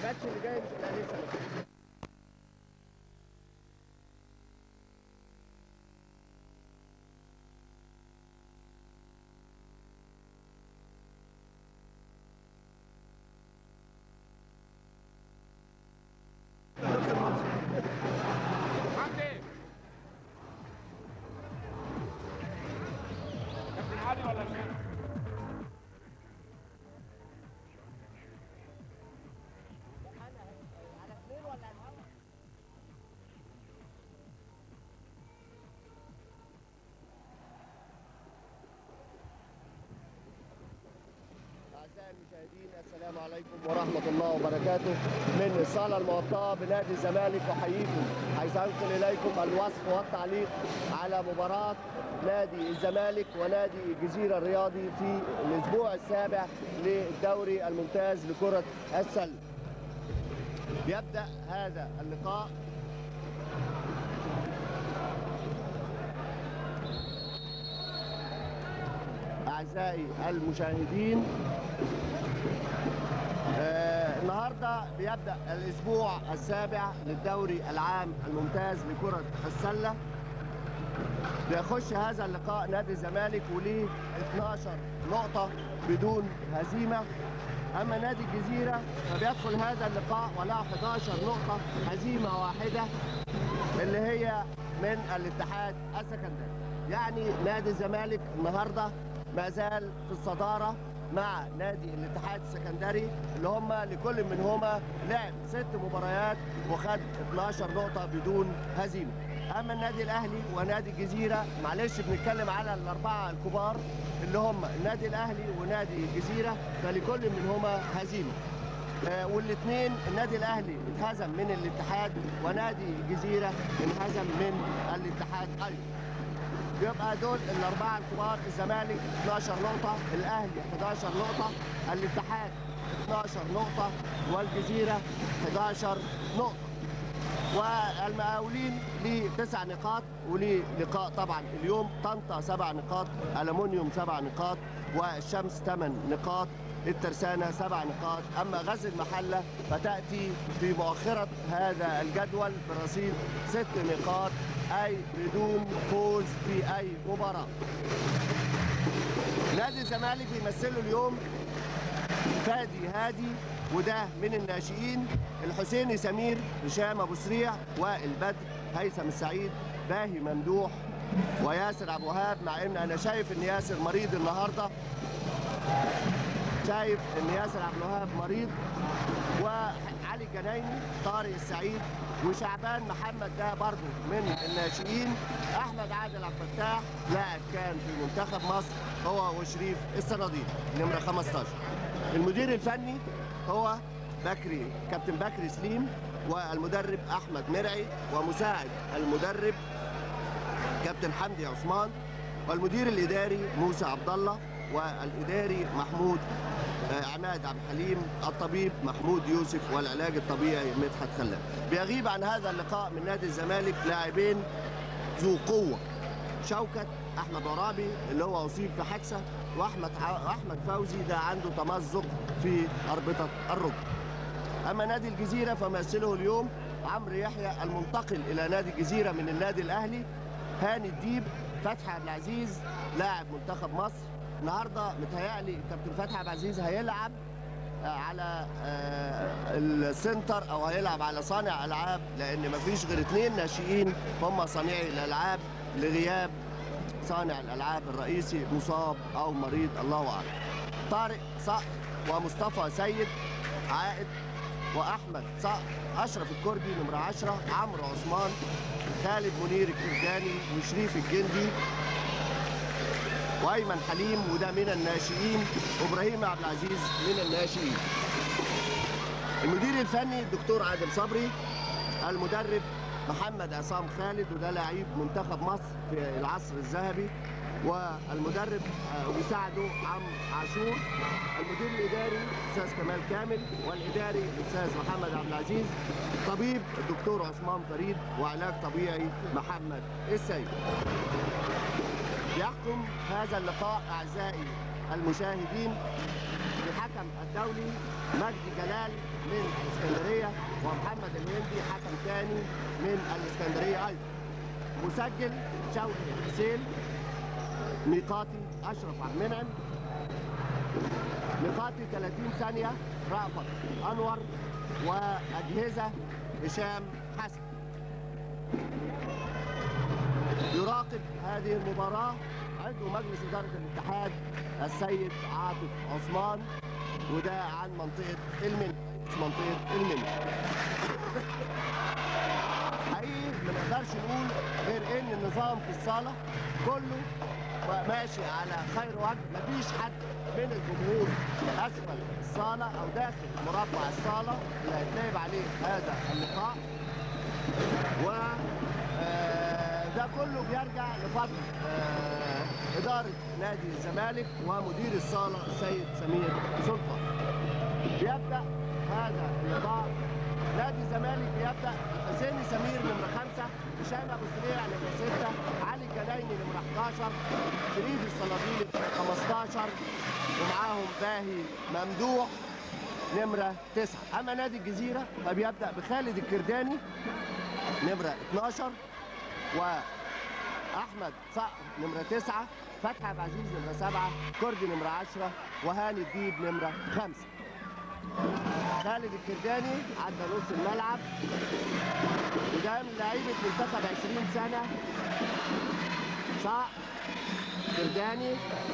الماتش اللي جاي مش الاهلي الزمالك أعزائي المشاهدين السلام عليكم ورحمة الله وبركاته من الصالة المغطاة بنادي الزمالك أحييكم حيث أنقل إليكم الوصف والتعليق على مباراة نادي الزمالك ونادي الجزيرة الرياضي في الأسبوع السابع للدوري الممتاز لكرة السلة يبدأ هذا اللقاء أعزائي المشاهدين آه، النهارده بيبدا الاسبوع السابع للدوري العام الممتاز لكره السله بيخش هذا اللقاء نادي الزمالك وليه 12 نقطه بدون هزيمه اما نادي الجزيره فبيدخل هذا اللقاء وله 11 نقطه هزيمه واحده اللي هي من الاتحاد السكندري يعني نادي الزمالك النهارده ما زال في الصداره مع نادي الاتحاد السكندري اللي هم لكل منهما لعب ست مباريات وخد 12 نقطه بدون هزيمه اما النادي الاهلي ونادي الجزيره معلش بنتكلم على الاربعه الكبار اللي هم النادي الاهلي ونادي الجزيره فلكل منهما هزيمه آه، والاثنين النادي الاهلي اتهزم من الاتحاد ونادي الجزيره انهزم من الاتحاد ايضا يبقى دول الاربعه الكبار الزمالك 12 نقطه الاهلي 11 نقطه الاتحاد 12 نقطه والجزيره 11 نقطه والمقاولين ليه تسع نقاط وليه لقاء طبعا اليوم طنطا سبع نقاط الومنيوم سبع نقاط والشمس ثمان نقاط الترسانة سبع نقاط أما غزل المحلة فتأتي في مؤخرة هذا الجدول برصيد ست نقاط أي بدون فوز في أي مباراة نادي الزمالك بيمثله اليوم فادي هادي وده من الناشئين الحسيني سمير هشام ابو سريع وائل بدر هيثم السعيد باهي ممدوح وياسر ابو وهاب مع ان انا شايف ان ياسر مريض النهارده شايف ان ياسر عبد الوهاب مريض وعلي جنايني طارق السعيد وشعبان محمد ده برضه من الناشئين احمد عادل عبد الفتاح لاعب كان في منتخب مصر هو وشريف الصناديق نمره 15 المدير الفني هو بكري كابتن بكري سليم والمدرب احمد مرعي ومساعد المدرب كابتن حمدي عثمان والمدير الاداري موسى عبد الله والاداري محمود آه، عماد عبد الحليم الطبيب محمود يوسف والعلاج الطبيعي مدحت خلال بيغيب عن هذا اللقاء من نادي الزمالك لاعبين ذو قوه شوكت احمد عرابي اللي هو اصيب في حادثه واحمد ح- احمد فوزي ده عنده تمزق في اربطه الركبه اما نادي الجزيره فمثله اليوم عمرو يحيى المنتقل الى نادي الجزيره من النادي الاهلي هاني الديب فتحي عبد العزيز لاعب منتخب مصر النهارده متهيألي كابتن فتحي عبد العزيز هيلعب آه، على آه، السنتر او هيلعب على صانع العاب لان مفيش غير اثنين ناشئين هم صانعي الالعاب لغياب صانع الالعاب الرئيسي مصاب او مريض الله اعلم طارق صقر ومصطفى سيد عائد واحمد صقر اشرف الكردي نمره 10 عمرو عثمان خالد منير الكرداني وشريف الجندي وايمن حليم وده من الناشئين وابراهيم عبد العزيز من الناشئين المدير الفني الدكتور عادل صبري المدرب محمد عصام خالد وده لعيب منتخب مصر في العصر الذهبي والمدرب آه، وبيساعده عمرو عاشور المدير الاداري استاذ كمال كامل والاداري الاستاذ محمد عبد العزيز طبيب الدكتور عثمان فريد وعلاج طبيعي محمد السيد يحكم هذا اللقاء اعزائي المشاهدين الحكم الدولي مجدي جلال من الاسكندريه ومحمد الهندي حكم ثاني من الاسكندريه ايضا مسجل شوقي حسين ميقاتي اشرف عبد المنعم ميقاتي 30 ثانيه رأفت انور واجهزه هشام حسن يراقب هذه المباراه عضو مجلس اداره الاتحاد السيد عاطف عثمان وده عن منطقه المنيا منطقه المنيا حقيقي ما نقدرش نقول غير ان النظام في الصاله كله ماشي على خير وجه مفيش حد من الجمهور اسفل الصاله او داخل مربع الصاله اللي هيتلعب عليه هذا اللقاء و آه، ده كله بيرجع لفضل آه، اداره نادي الزمالك ومدير الصاله السيد سمير سلطان بيبدا هذا اللقاء نادي الزمالك بيبدا حسين سمير نمره خمسه هشام ابو سريع نمره سته علي الجنايني نمره 11 شريف الصلابيلي 15 ومعاهم باهي ممدوح نمره تسعه اما نادي الجزيره فبيبدا بخالد الكرداني نمره 12 واحمد صقر نمره تسعه فتحي عبد العزيز نمره سبعه كردي نمره 10 وهاني الديب نمره خمسه خالد الكرداني عدى نص الملعب وده من لعيبه منتخب 20 سنه صقر كرداني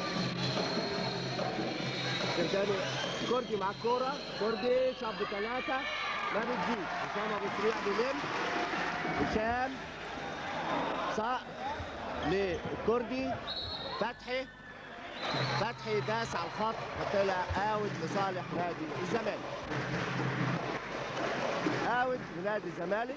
كرداني كردي مع الكوره كردي شاب ثلاثه ما بتجيب هشام ابو سريع بيلم هشام صقر للكردي فتحي فتحي داس على الخط وطلع اوت لصالح نادي الزمالك اوت لنادي الزمالك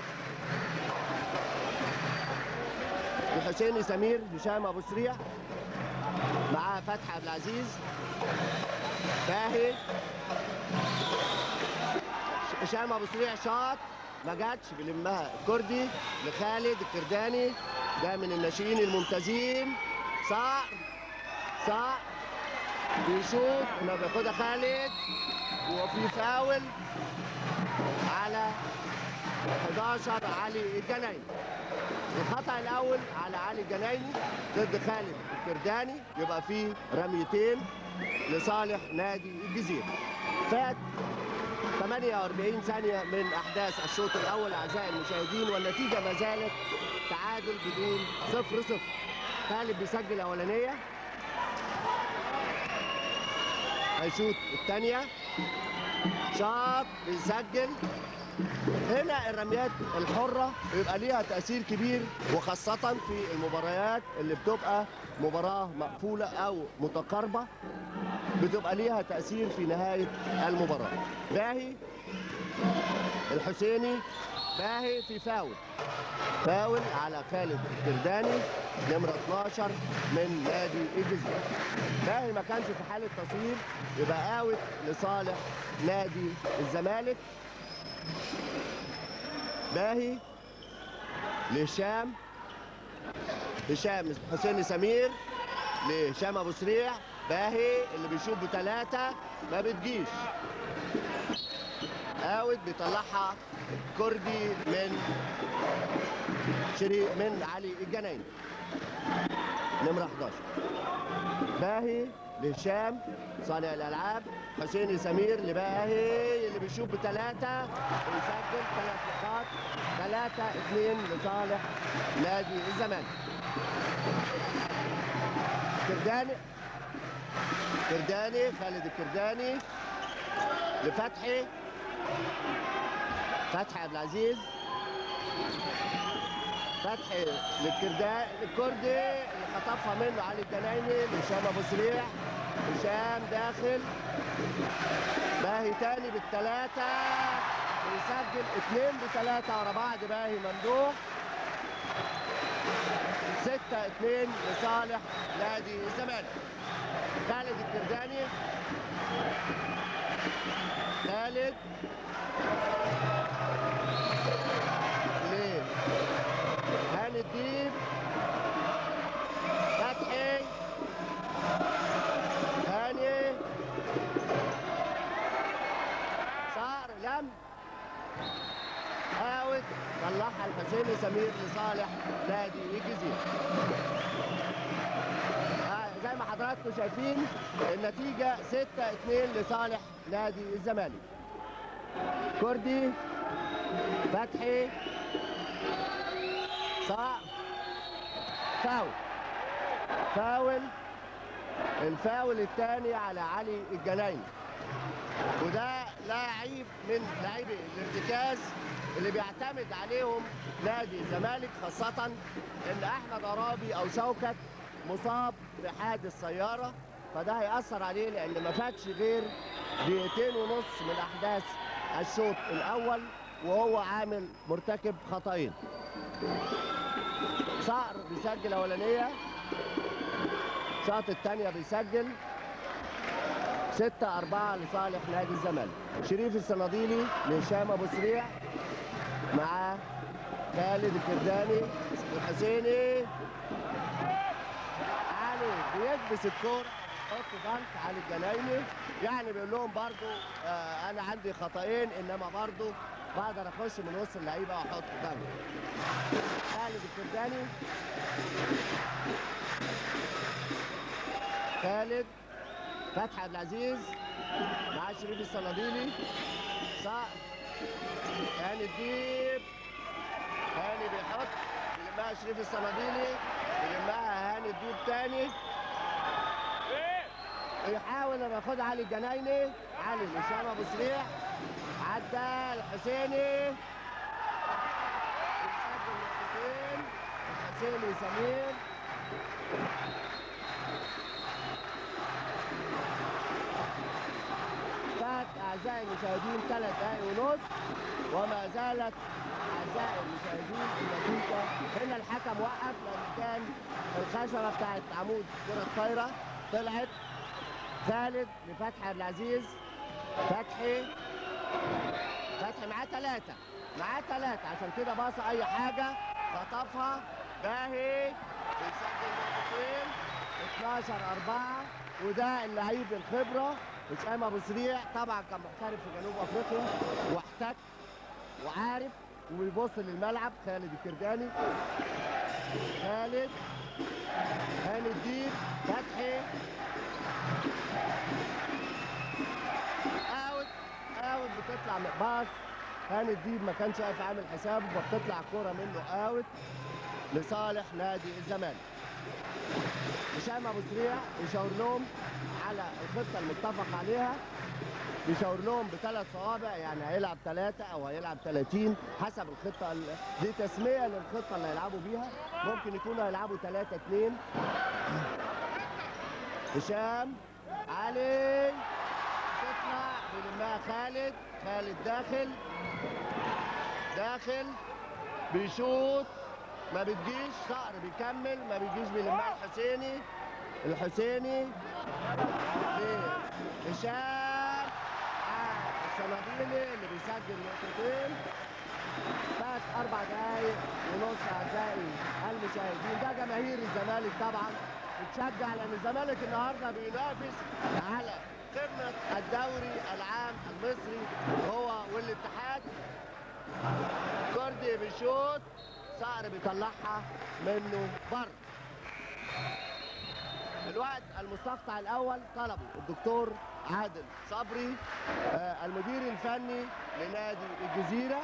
لحسين سمير هشام ابو سريع معاه فتحي عبد العزيز باهي هشام ابو سريع شاط ما جاتش بيلمها الكردي لخالد الكرداني ده من الناشئين الممتازين صقر صقر بيشوط انه بياخدها خالد وفي فاول على 11 علي الجنايني الخطأ الأول على علي الجنايني ضد خالد الكرداني يبقى فيه رميتين لصالح نادي الجزيرة فات 48 ثانية من أحداث الشوط الأول أعزائي المشاهدين والنتيجة ما زالت تعادل بدون صفر صفر خالد بيسجل أولانية هيشوط الثانية شاط بيسجل هنا الرميات الحرة بيبقى ليها تأثير كبير وخاصة في المباريات اللي بتبقى مباراة مقفولة أو متقاربة بتبقى ليها تأثير في نهاية المباراة باهي الحسيني باهي في فاول فاول على خالد الكرداني نمرة 12 من نادي الجزيرة باهي ما كانش في حالة تصوير يبقى اوت لصالح نادي الزمالك باهي لهشام هشام حسين سمير لهشام ابو سريع باهي اللي بيشوف بثلاثة ما بتجيش اوت بيطلعها كردي من شري من علي الجنايني نمرة 11 باهي لهشام صانع الالعاب حسين سمير لباهي اللي بيشوف بثلاثة ويسجل ثلاث نقاط ثلاثة اثنين لصالح نادي الزمالك كرداني كرداني خالد الكرداني لفتحي فتحي عبد العزيز فتحي للكرداء الكردي اللي خطفها منه علي الجنايني لهشام ابو سريع هشام داخل باهي تاني بالثلاثة بيسجل اثنين بثلاثة ورا بعض باهي ممدوح ستة اثنين لصالح نادي الزمالك خالد الكرداني خالد ليه هاني الدين فتحي هاني صقر لم اوت طلعها الحسيني سمير لصالح نادي الجزيره آه، زي ما حضراتكم شايفين النتيجه 6 2 لصالح نادي الزمالك كردي فتحي صعب فاول فاول الفاول الثاني على علي الجنايني وده لاعب من لاعبي الارتكاز اللي بيعتمد عليهم نادي الزمالك خاصة ان احمد عرابي او شوكت مصاب بحادث سيارة فده هيأثر عليه لان ما فاتش غير دقيقتين ونص من احداث الشوط الاول وهو عامل مرتكب خطأين صقر بيسجل اولانيه الشوط الثانيه بيسجل 6 4 لصالح نادي الزمالك شريف الصناديلي لهشام ابو سريع مع خالد الكرداني الحسيني علي بيكبس الكوره حط ضغط على الجنايني يعني بيقول لهم برضو آه انا عندي خطأين انما برضو بقدر اخش من وسط اللعيبه واحط ضغط خالد الكرداني خالد فتحي عبد العزيز مع شريف الصناديلي صقر هاني الديب هاني بيحط بيلمها شريف الصناديلي بيلمها هاني الديب تاني يحاول ان ياخدها علي الجنايني علي هشام ابو سريع عدى الحسيني يسجل نقطتين الحسيني سمير فات اعزائي المشاهدين ثلاث دقائق ونص وما زالت اعزائي المشاهدين النتيجه هنا الحكم وقف لان كان الخشبه بتاعت عمود كره طايره طلعت خالد لفتحي عبد العزيز فتحي فتحي معاه ثلاثة معاه ثلاثة عشان كده باص أي حاجة خطفها باهي بيسجل نقطتين 12 4 وده اللعيب الخبرة هشام أبو سريع طبعا كان محترف في جنوب أفريقيا واحتك وعارف وبيبص للملعب خالد الكرداني خالد هاني الديب فتحي اوت اوت بتطلع من باص هاني الديب ما كانش واقف عامل حسابه فبتطلع الكوره منه اوت لصالح نادي الزمالك هشام ابو سريع يشاور لهم على الخطه المتفق عليها بيشاور لهم بثلاث صوابع يعني هيلعب ثلاثة أو هيلعب 30 حسب الخطة ال- دي تسمية للخطة اللي هيلعبوا بيها ممكن يكونوا هيلعبوا 3 2 هشام علي تطلع بيلمها خالد خالد داخل داخل بيشوط ما بتجيش صقر بيكمل ما بيجيش بيلمها الحسيني الحسيني هشام الصناديلي اللي بيسجل نقطتين فات اربع دقايق ونص اعزائي المشاهدين ده جماهير الزمالك طبعا بتشجع لان الزمالك النهارده بينافس على قمه الدوري العام المصري هو والاتحاد كوردي بيشوط صقر بيطلعها منه بره الوقت المستقطع الاول طلبه الدكتور عادل صبري آه، المدير الفني لنادي الجزيره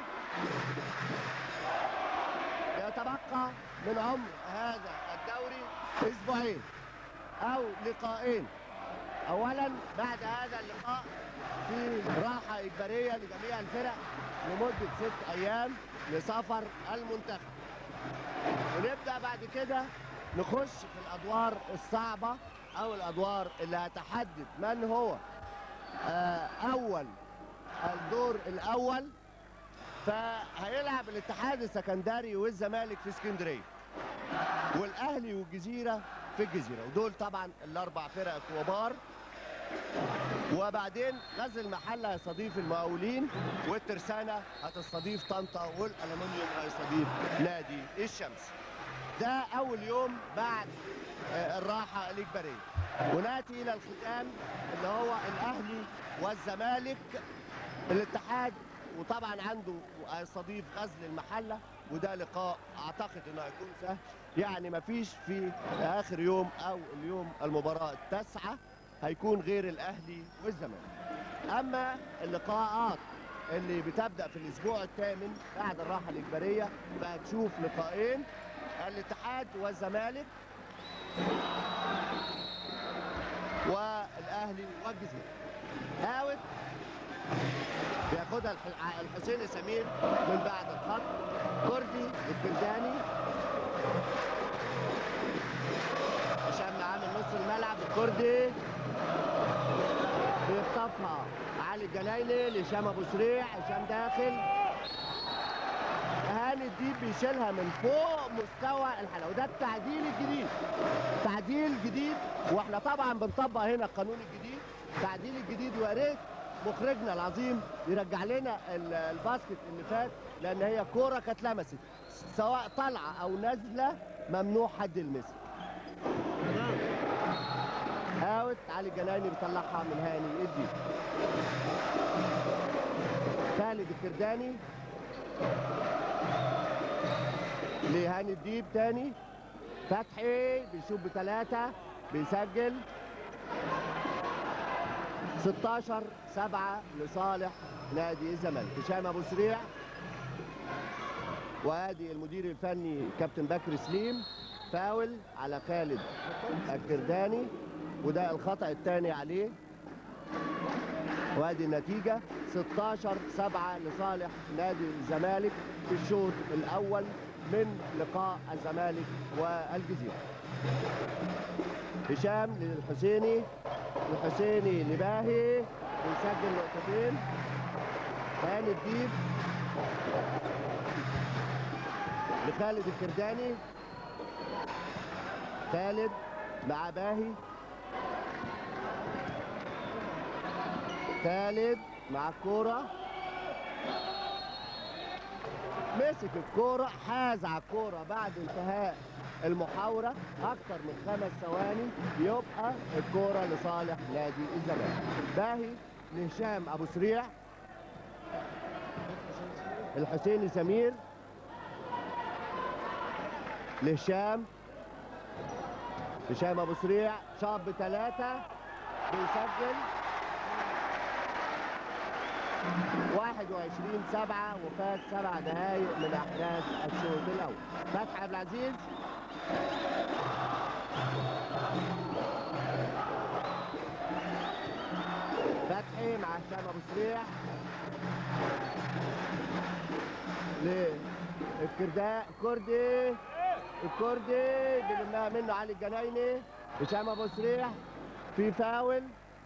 يتبقى من عمر هذا الدوري اسبوعين او لقاءين اولا بعد هذا اللقاء في راحه اجباريه لجميع الفرق لمده ست ايام لسفر المنتخب ونبدا بعد كده نخش في الادوار الصعبه او الادوار اللي هتحدد من هو آه، اول الدور الاول فهيلعب الاتحاد السكندري والزمالك في اسكندريه والاهلي والجزيره في الجزيره ودول طبعا الاربع فرق كبار وبعدين غزل المحله هيستضيف المقاولين والترسانه هتستضيف طنطا والالومنيوم هيستضيف نادي الشمس ده اول يوم بعد آه، الراحه الاجباريه وناتي الى الختام اللي هو الاهلي والزمالك الاتحاد وطبعا عنده هيستضيف غزل المحله وده لقاء اعتقد انه هيكون سهل يعني مفيش في اخر يوم او اليوم المباراه التاسعه هيكون غير الاهلي والزمالك اما اللقاءات اللي بتبدا في الاسبوع الثامن بعد الراحه الاجباريه فهتشوف لقاءين الاتحاد والزمالك والاهلي والجزيره اوت بياخدها الح- الحسين سمير من بعد الخط كردي الكرداني هشام عامل نص الملعب الكردي بيخطفها علي الجنايلي لهشام ابو سريع هشام داخل هاني الديب بيشيلها من فوق مستوى الحلقه وده التعديل الجديد تعديل جديد واحنا طبعا بنطبق هنا القانون الجديد تعديل الجديد ويا ريت مخرجنا العظيم يرجع لنا ال- الباسكت اللي فات لان هي كوره كانت لمست سواء طالعه او نازله ممنوع حد يلمسها اوت علي الجنايني بيطلعها من هاني الديب خالد الكرداني لهاني الديب تاني فتحي بيشوف بثلاثة بيسجل 16 7 لصالح نادي الزمالك هشام ابو سريع وادي المدير الفني كابتن بكر سليم فاول على خالد الكرداني وده الخطأ الثاني عليه وادي النتيجة 16 7 لصالح نادي الزمالك في الشوط الأول من لقاء الزمالك والجزيرة هشام للحسيني الحسيني لباهي بيسجل نقطتين هاني الديب لخالد الكرداني خالد مع باهي خالد مع الكورة مسك الكورة حاز على الكورة بعد انتهاء المحاورة أكثر من خمس ثواني يبقى الكورة لصالح نادي الزمالك باهي لهشام أبو سريع الحسيني سمير لهشام هشام أبو سريع شاط بثلاثة بيسجل 21 7 وفات سبع دقائق من احداث الشوط الاول فتحي عبد العزيز فتحي مع هشام ابو سريع للكرداء كردي الكردي بيلمها منه علي الجنايني هشام ابو سريع في فاول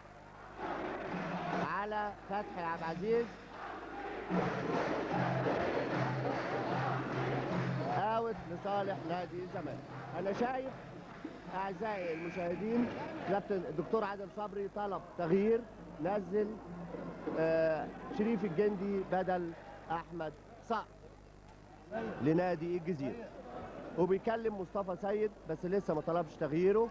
على فتحي عبد العزيز اوت لصالح نادي الزمالك انا شايف اعزائي المشاهدين كابتن الدكتور عادل صبري طلب تغيير نزل آه شريف الجندي بدل احمد صقر لنادي الجزيره وبيكلم مصطفى سيد بس لسه ما طلبش تغييره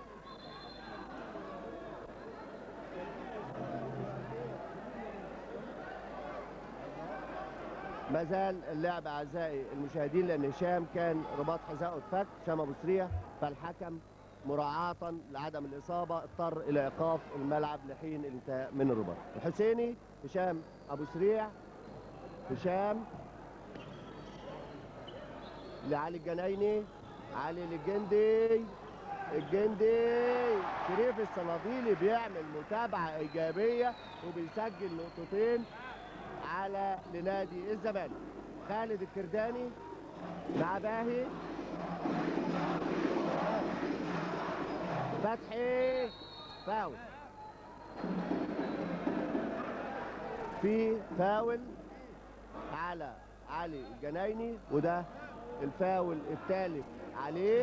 ما زال اللعب اعزائي المشاهدين لان هشام كان رباط حذائه اتفك هشام ابو سريع فالحكم مراعاة لعدم الإصابة اضطر إلى إيقاف الملعب لحين الانتهاء من الرباط الحسيني هشام أبو سريع هشام لعلي الجنايني علي للجندي الجندي شريف الصناديلي بيعمل متابعة إيجابية وبيسجل نقطتين على لنادي الزمالك خالد الكرداني مع باهي فتحي فاول في فاول على علي الجنايني وده الفاول الثالث عليه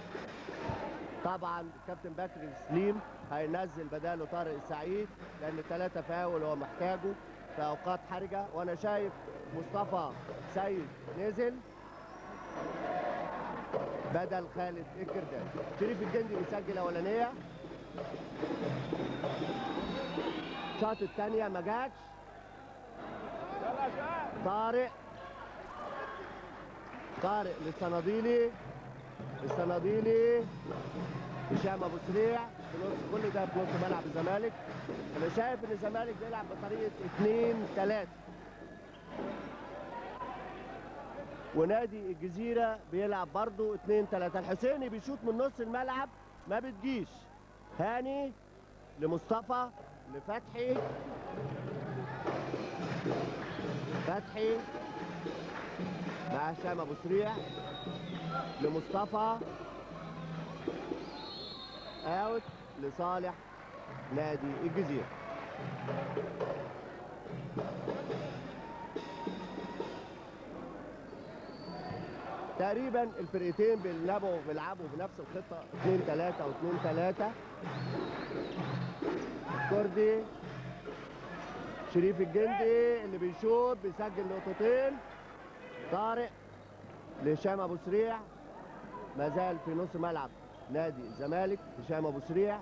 طبعا كابتن بكر سليم هينزل بداله طارق السعيد لان ثلاثة فاول هو محتاجه في اوقات حرجه وانا شايف مصطفى سيد نزل بدل خالد الكردان شريف الجندي بيسجل اولانيه الشوط الثانيه ما جاتش طارق طارق للصناديلي الصناديلي هشام ابو سريع في نص كل ده في نص ملعب الزمالك انا شايف ان الزمالك بيلعب بطريقه 2 3 ونادي الجزيره بيلعب برضه 2 3 الحسيني بيشوط من نص الملعب ما بتجيش هاني لمصطفى لفتحي فتحي مع هشام ابو سريع لمصطفى اوت لصالح نادي الجزيره تقريبا الفرقتين بيلعبوا بيلعبوا بنفس الخطه 2 3 و2 3 كردي شريف الجندي اللي بيشوط بيسجل نقطتين طارق لهشام ابو سريع ما زال في نص ملعب نادي الزمالك هشام ابو سريع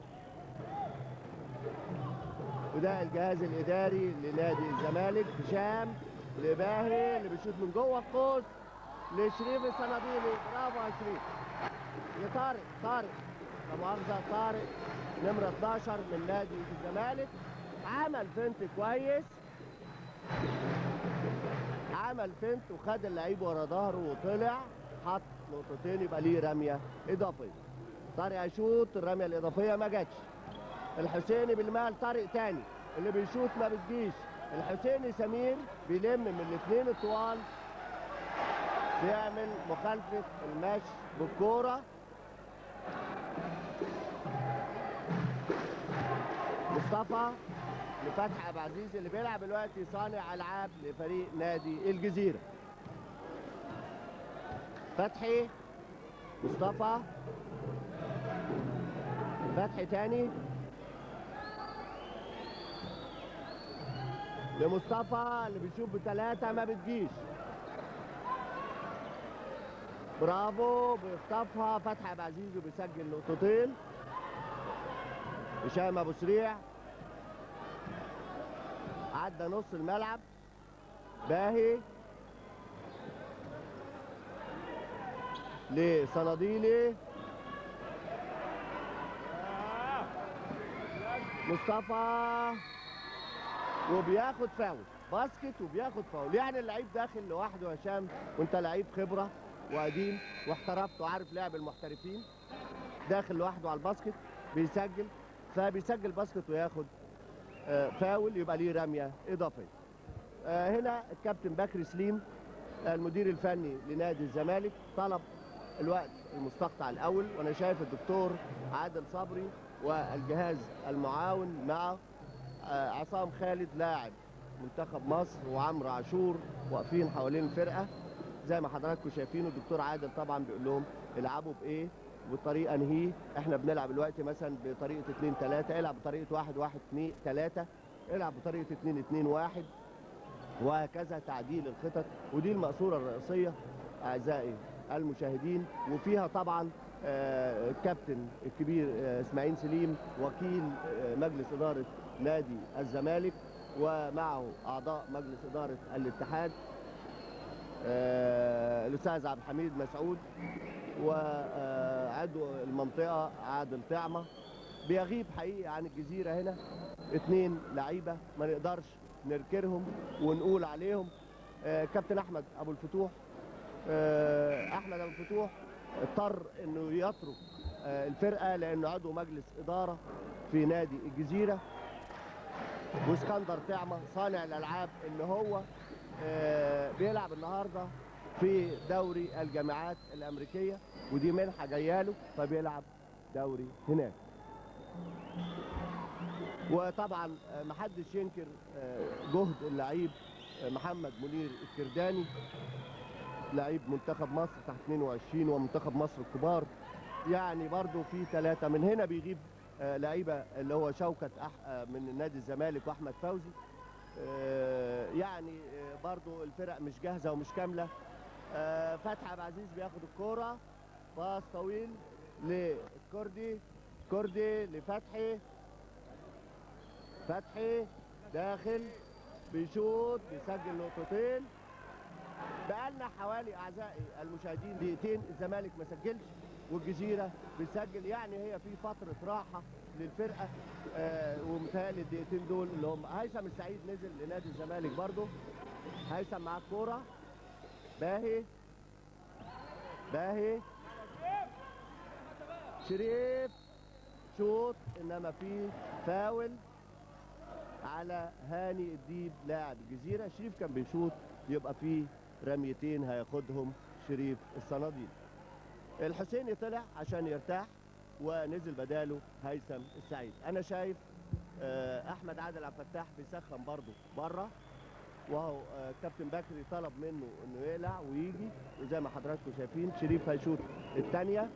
وده الجهاز الاداري لنادي الزمالك هشام لباهي اللي بيشوط من جوه القوس لشريف الصناديلي برافو يا شريف لطارق طارق لا مؤاخذه طارق نمره 12 من نادي الزمالك عمل فنت كويس عمل فنت وخد اللعيب ورا ظهره وطلع حط نقطتين يبقى ليه رميه اضافيه طارق هيشوط الرميه الاضافيه ما جاتش الحسيني بالمال طارق تاني اللي بيشوط ما بتجيش الحسيني سمير بيلم من الاثنين الطوال بيعمل مخالفه المشي بالكوره مصطفى لفتحي ابو عزيز اللي بيلعب دلوقتي صانع العاب لفريق نادي الجزيره فتحي مصطفى فتحي تاني لمصطفى اللي بيشوف بثلاثة ما بتجيش برافو بيخطفها فتحي ابو عزيز وبيسجل نقطتين هشام ابو سريع عدى نص الملعب باهي لصناديلي مصطفى وبياخد فاول باسكت وبياخد فاول يعني اللعيب داخل لوحده يا هشام وانت لعيب خبره وقديم واحترفت وعارف لعب المحترفين داخل لوحده على الباسكت بيسجل فبيسجل باسكت وياخد آه، فاول يبقى ليه رميه اضافيه آه، هنا الكابتن بكري سليم المدير الفني لنادي الزمالك طلب الوقت المستقطع الاول وانا شايف الدكتور عادل صبري والجهاز المعاون مع آه، عصام خالد لاعب منتخب مصر وعمرو عاشور واقفين حوالين الفرقه زي ما حضراتكم شايفين الدكتور عادل طبعا بيقول لهم العبوا بايه والطريقه انهي احنا بنلعب دلوقتي مثلا بطريقه 2 3 العب بطريقه 1 1 2 3 العب بطريقه 2 2 1 وهكذا تعديل الخطط ودي المقصوره الرئيسيه اعزائي المشاهدين وفيها طبعا آه، الكابتن الكبير آه، اسماعيل سليم وكيل آه، مجلس اداره نادي الزمالك ومعه اعضاء مجلس اداره الاتحاد آه، الاستاذ عبد الحميد مسعود وعضو المنطقه عادل طعمه بيغيب حقيقي عن الجزيره هنا اثنين لعيبه ما نقدرش نركرهم ونقول عليهم آه، كابتن احمد ابو الفتوح آه، احمد ابو الفتوح اضطر انه يترك آه، الفرقه لانه عضو مجلس اداره في نادي الجزيره واسكندر طعمه صانع الالعاب ان هو آه، بيلعب النهارده في دوري الجامعات الامريكيه ودي منحه جايه له فبيلعب دوري هناك وطبعا آه، محدش ينكر آه، جهد اللعيب آه، محمد منير الكرداني لعيب منتخب مصر تحت 22 ومنتخب مصر الكبار يعني برضو في ثلاثة من هنا بيغيب آه، لعيبة اللي هو شوكت أح... آه، من نادي الزمالك وأحمد فوزي آه، يعني آه، برضو الفرق مش جاهزة ومش كاملة آه، فتحي عبد العزيز بياخد الكورة باص طويل لكردي كردي لفتحي فتحي داخل بيشوط بيسجل نقطتين بقالنا حوالي اعزائي المشاهدين دقيقتين الزمالك ما سجلش والجزيره بيسجل يعني هي في فتره راحه للفرقه آه ومتهيألي الدقيقتين دول اللي هم هيثم السعيد نزل لنادي الزمالك برضه هيثم معاه الكوره باهي باهي شريف شوط انما في فاول على هاني الديب لاعب الجزيره شريف كان بيشوط يبقى في رميتين هياخدهم شريف الصناديل الحسيني طلع عشان يرتاح ونزل بداله هيثم السعيد انا شايف آه، احمد عادل عبد الفتاح بيسخن برضه بره وهو آه، كابتن بكري طلب منه انه يقلع ويجي وزي ما حضراتكم شايفين شريف هيشوط الثانيه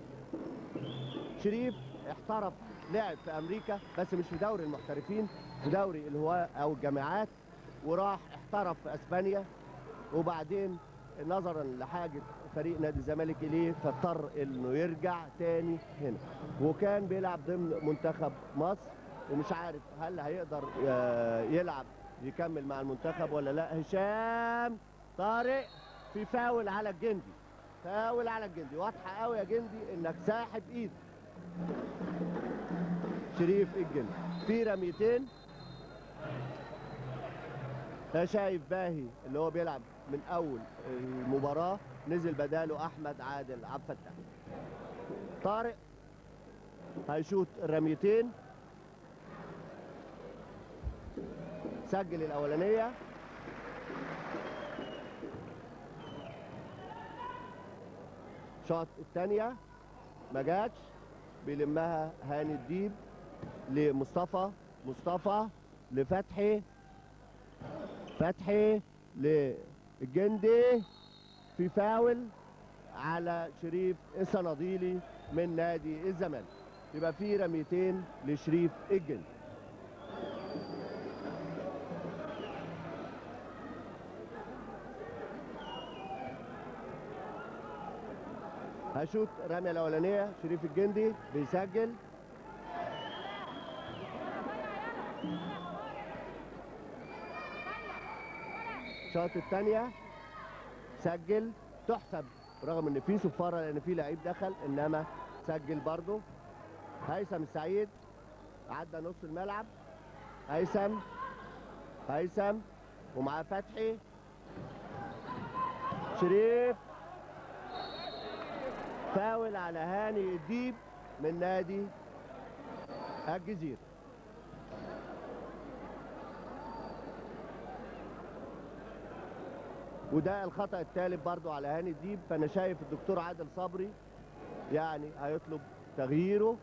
شريف احترف لعب في امريكا بس مش في دوري المحترفين في دوري الهواة او الجامعات وراح احترف في اسبانيا وبعدين نظرا لحاجه فريق نادي الزمالك اليه فاضطر انه يرجع تاني هنا وكان بيلعب ضمن منتخب مصر ومش عارف هل هيقدر آه، يلعب يكمل مع المنتخب ولا لا هشام طارق في فاول على الجندي فاول على الجندي واضحه قوي يا جندي انك ساحب ايد شريف الجندي في رميتين ده شايف باهي اللي هو بيلعب من اول المباراه نزل بداله احمد عادل عبد الفتاح طارق هيشوط الرميتين سجل الاولانيه شاط الثانيه ما جاتش بيلمها هاني الديب لمصطفى مصطفى لفتحي فتحي للجندي في فاول على شريف الصناديلي من نادي الزمالك يبقى في رميتين لشريف الجندي هشوط الرميه الاولانيه شريف الجندي بيسجل شاط الثانيه سجل تحسب رغم ان في صفاره لان في لعيب دخل انما سجل برضه هيثم السعيد عدى نص الملعب هيثم هيثم ومعاه فتحي شريف فاول على هاني الديب من نادي الجزيره وده الخطا الثالث برضو على هاني الديب فانا شايف الدكتور عادل صبري يعني هيطلب تغييره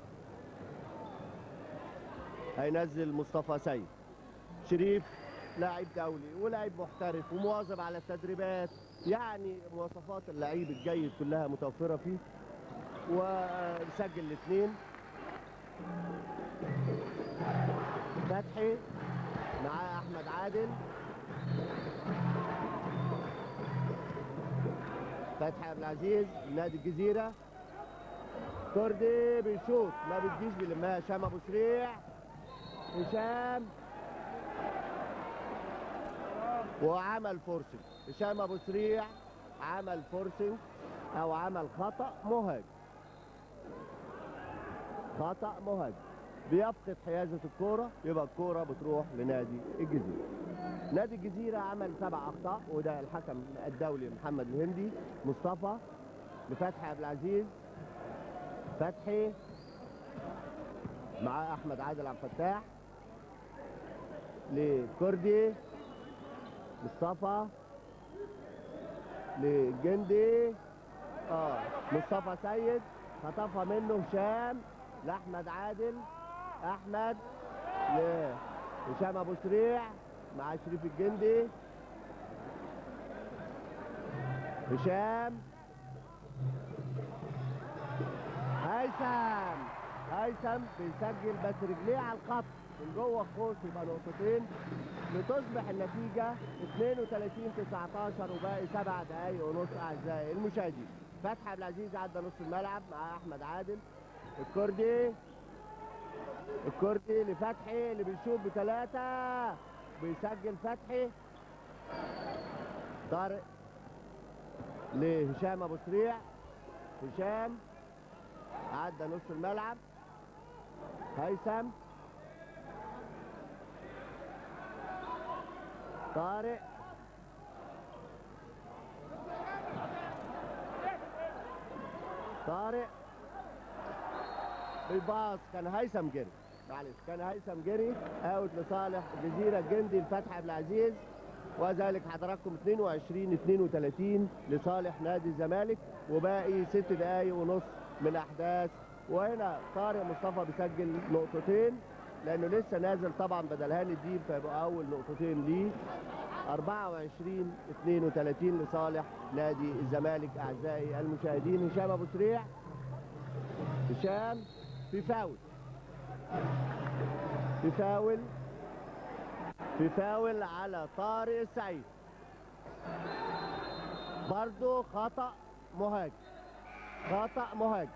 هينزل مصطفى سيد شريف لاعب دولي ولاعب محترف ومواظب على التدريبات يعني مواصفات اللعيب الجيد كلها متوفرة فيه وسجل الاثنين فتحي معاه احمد عادل فتحي عبد العزيز نادي الجزيرة كردي بيشوط ما بتجيش بيلمها هشام ابو سريع هشام وعمل فورسنج هشام ابو سريع عمل فورسنج او عمل خطا مهاجم خطا مهاجم بيفقد حيازه الكوره يبقى الكوره بتروح لنادي الجزيره نادي الجزيره عمل سبع اخطاء وده الحكم الدولي محمد الهندي مصطفى لفتحي عبد العزيز فتحي مع احمد عادل عبد الفتاح لكردي مصطفى للجندي اه مصطفى سيد خطفها منه هشام لاحمد عادل احمد لهشام ابو سريع مع شريف الجندي هشام هيثم هيثم بيسجل بس رجليه على الخط من جوه القوس يبقى نقطتين لتصبح النتيجة 32 19 وباقي سبع دقايق ونص أعزائي المشاهدين فتحي عبد العزيز عدى نص الملعب مع أحمد عادل الكردي الكردي لفتحي اللي بيشوط بثلاثة بيسجل فتحي طارق لهشام ابو سريع هشام عدى نص الملعب هيثم طارق طارق الباص كان هيثم جري معلش كان هيثم جري اوت لصالح جزيره الجندي لفتحي عبد العزيز وذلك حضراتكم 22 32 لصالح نادي الزمالك وباقي ست دقايق ونص من احداث وهنا طارق مصطفى بيسجل نقطتين لانه لسه نازل طبعا بدل هاني الديب فيبقى اول نقطتين ليه 24 32 لصالح نادي الزمالك اعزائي المشاهدين هشام ابو سريع هشام في فاول في فاول في فاول على طارق السعيد برضو خطأ مهاجم خطأ مهاجم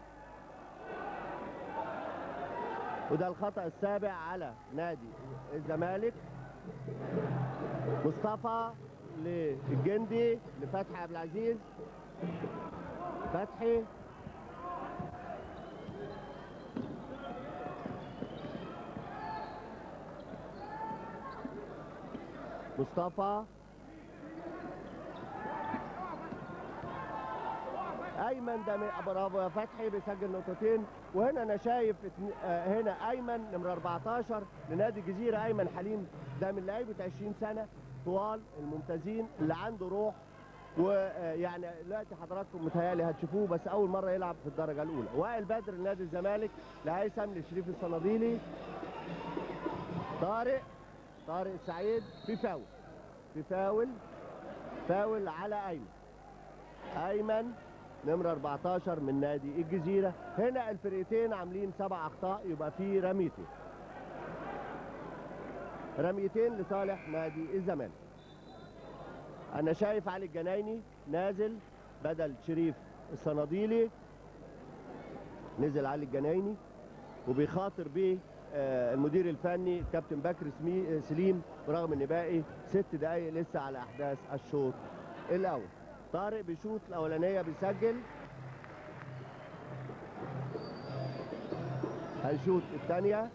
وده الخطأ السابع على نادي الزمالك مصطفى للجندي لفتحي عبد العزيز فتحي مصطفى ايمن ده من- برافو يا فتحي بيسجل نقطتين وهنا انا شايف اتنين- آه، هنا ايمن نمره 14 لنادي الجزيره ايمن حليم ده من لعيبه 20 سنه طوال الممتازين اللي عنده روح ويعني دلوقتي حضراتكم متهيألي هتشوفوه بس اول مره يلعب في الدرجه الاولى وائل بدر لنادي الزمالك لهيثم لشريف الصناديلي طارق طارق السعيد في فاول في فاول فاول على ايمن ايمن نمرة 14 من نادي الجزيرة هنا الفرقتين عاملين سبع اخطاء يبقى في رميتين رميتين لصالح نادي الزمالك انا شايف علي الجنايني نازل بدل شريف الصناديلي نزل علي الجنايني وبيخاطر بيه آه، المدير الفني كابتن بكر سمي- آه، سليم برغم ان باقي ست دقايق لسه على احداث الشوط الاول طارق بيشوط الاولانيه بيسجل هيشوط الثانيه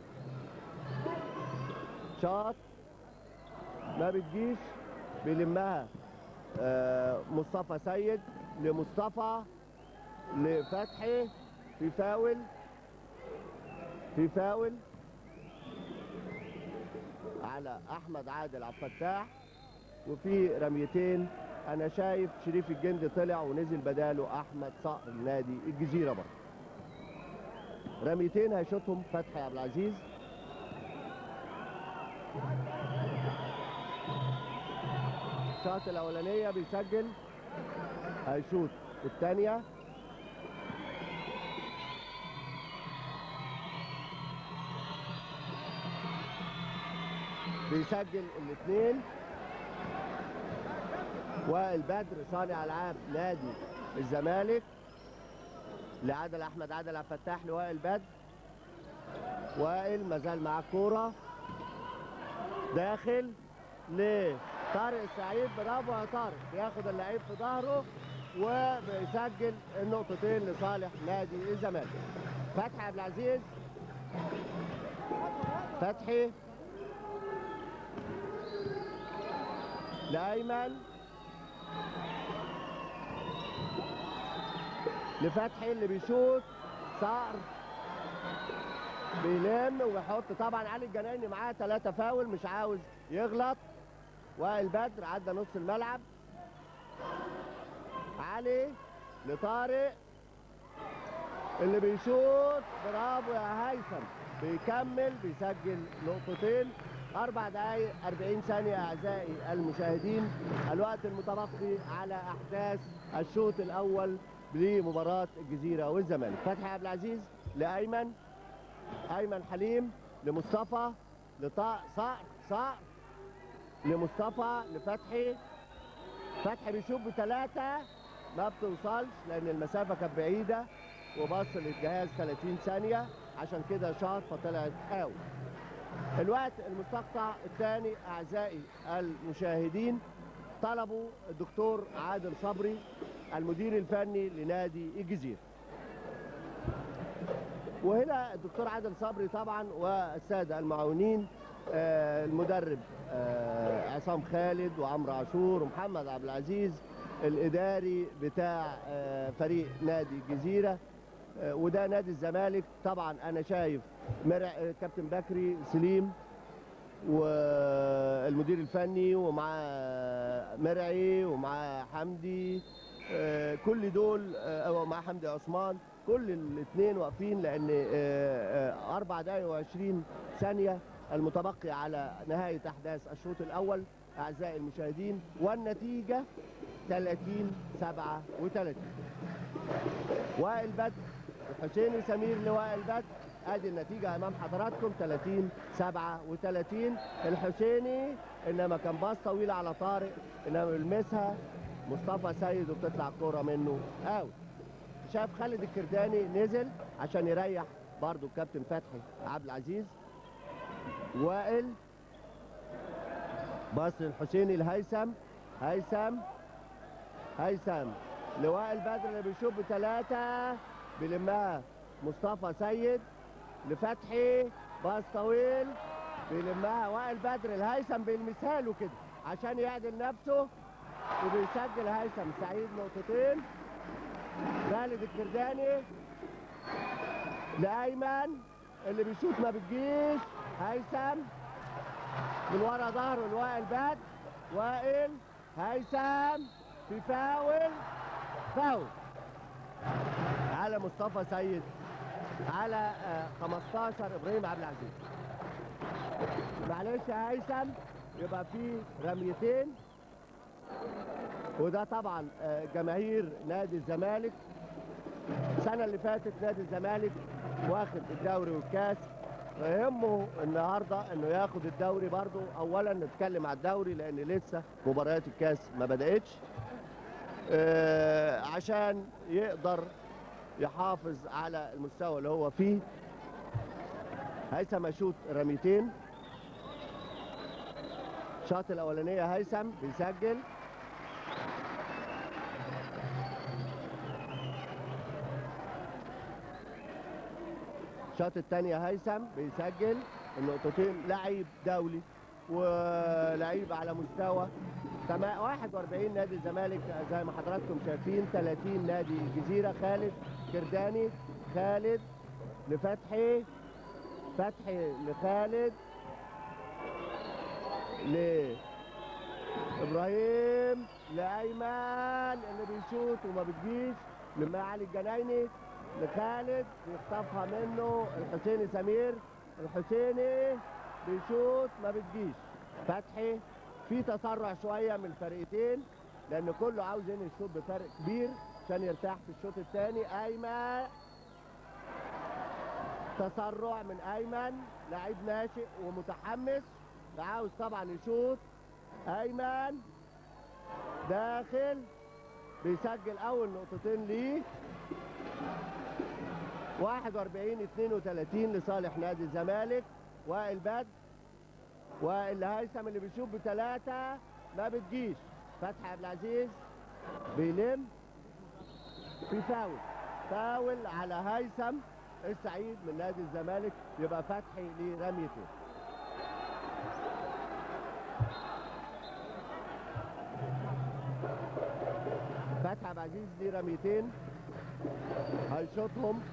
شاط ما بتجيش بيلمها آه، مصطفى سيد لمصطفى لفتحي في فاول في فاول على احمد عادل عبد الفتاح وفي رميتين انا شايف شريف الجندي طلع ونزل بداله احمد صقر نادي الجزيره برضه رميتين هيشوطهم فتحي عبد العزيز الشوط الاولانيه بيسجل هيشوط الثانيه بيسجل الاثنين وائل بدر صانع العاب نادي الزمالك لعادل احمد عادل عبد الفتاح لوائل بدر وائل مازال معاه الكوره داخل لطارق السعيد برافو يا طارق بياخد اللعيب في ظهره وبيسجل النقطتين لصالح نادي الزمالك فتحي عبد العزيز فتحي لايمن لفتحي اللي بيشوط صقر بيلم ويحط طبعا علي الجنايني معاه ثلاثة فاول مش عاوز يغلط وائل بدر عدى نص الملعب علي لطارق اللي بيشوط برافو يا هيثم بيكمل بيسجل نقطتين أربع دقايق 40 ثانية أعزائي المشاهدين الوقت المتبقي على أحداث الشوط الأول لمباراة الجزيرة والزمالك فتحي عبد العزيز لأيمن أيمن حليم لمصطفى لطاء صقر صقر لمصطفى لفتحي فتحي بيشوف بثلاثة ما بتوصلش لأن المسافة كانت بعيدة وبص للجهاز 30 ثانية عشان كده شاط فطلعت اوت الوقت المستقطع الثاني اعزائي المشاهدين طلبوا الدكتور عادل صبري المدير الفني لنادي الجزيره وهنا الدكتور عادل صبري طبعا والساده المعاونين آه، المدرب آه، عصام خالد وعمرو عاشور ومحمد عبد العزيز الاداري بتاع آه، فريق نادي الجزيره آه، وده نادي الزمالك طبعا انا شايف مرع آه، كابتن بكري سليم والمدير الفني ومع مرعي ومع حمدي آه، كل دول آه، أو مع حمدي عثمان كل الاثنين واقفين لان آه، آه، اربع دقايق وعشرين ثانيه المتبقي على نهايه احداث الشوط الاول اعزائي المشاهدين والنتيجه 30 37 وائل بدر الحسيني سمير لوائل بدر ادي النتيجه امام حضراتكم 30 37 الحسيني انما كان باص طويله على طارق انما يلمسها مصطفى سيد وبتطلع الكوره منه اوت شاف خالد الكرداني نزل عشان يريح برضو الكابتن فتحي عبد العزيز وائل باص الحسيني لهيثم هيثم هيثم لوائل بدر اللي بيشوف بثلاثة بيلمها مصطفى سيد لفتحي باص طويل بيلمها وائل بدر الهيثم بيلمسها له كده عشان يعدل نفسه وبيسجل هيثم سعيد نقطتين خالد الكرداني لأيمن اللي بيشوط ما بتجيش هيثم من ورا ظهره لوائل بدر وائل هيثم في فاول فاول على مصطفى سيد على آه، 15 ابراهيم عبد العزيز معلش يا هيثم يبقى في رميتين وده طبعا آه، جماهير نادي الزمالك السنه اللي فاتت نادي الزمالك واخد الدوري والكاس يهمه النهارده انه ياخد الدوري برضو اولا نتكلم على الدوري لان لسه مباريات الكاس ما بداتش آه، عشان يقدر يحافظ على المستوى اللي هو فيه هيثم يشوط رميتين شاط الاولانيه هيثم بيسجل شاط الثانيه هيثم بيسجل النقطتين لعيب دولي ولعيب على مستوى تمام 41 نادي الزمالك زي ما حضراتكم شايفين 30 نادي الجزيره خالد كرداني خالد لفتحي فتحي لخالد ل ابراهيم لايمن اللي بيشوط وما بتجيش لما علي الجنايني لخالد بيخطفها منه الحسيني سمير الحسيني بيشوط ما بتجيش فتحي في تسرع شويه من الفرقتين لان كله عاوز ينهي الشوط بفرق كبير عشان يرتاح في الشوط الثاني ايمن تسرع من ايمن لعيب ناشئ ومتحمس عاوز طبعا يشوط ايمن داخل بيسجل اول نقطتين ليه 41 32 لصالح نادي الزمالك وائل بدر وائل هيثم اللي بيشوف بثلاثه ما بتجيش فتحي عبد العزيز بيلم في فاول فاول على هيثم السعيد من نادي الزمالك يبقى فتحي لرميته فتحي عبد العزيز ليه رميتين هيشوطهم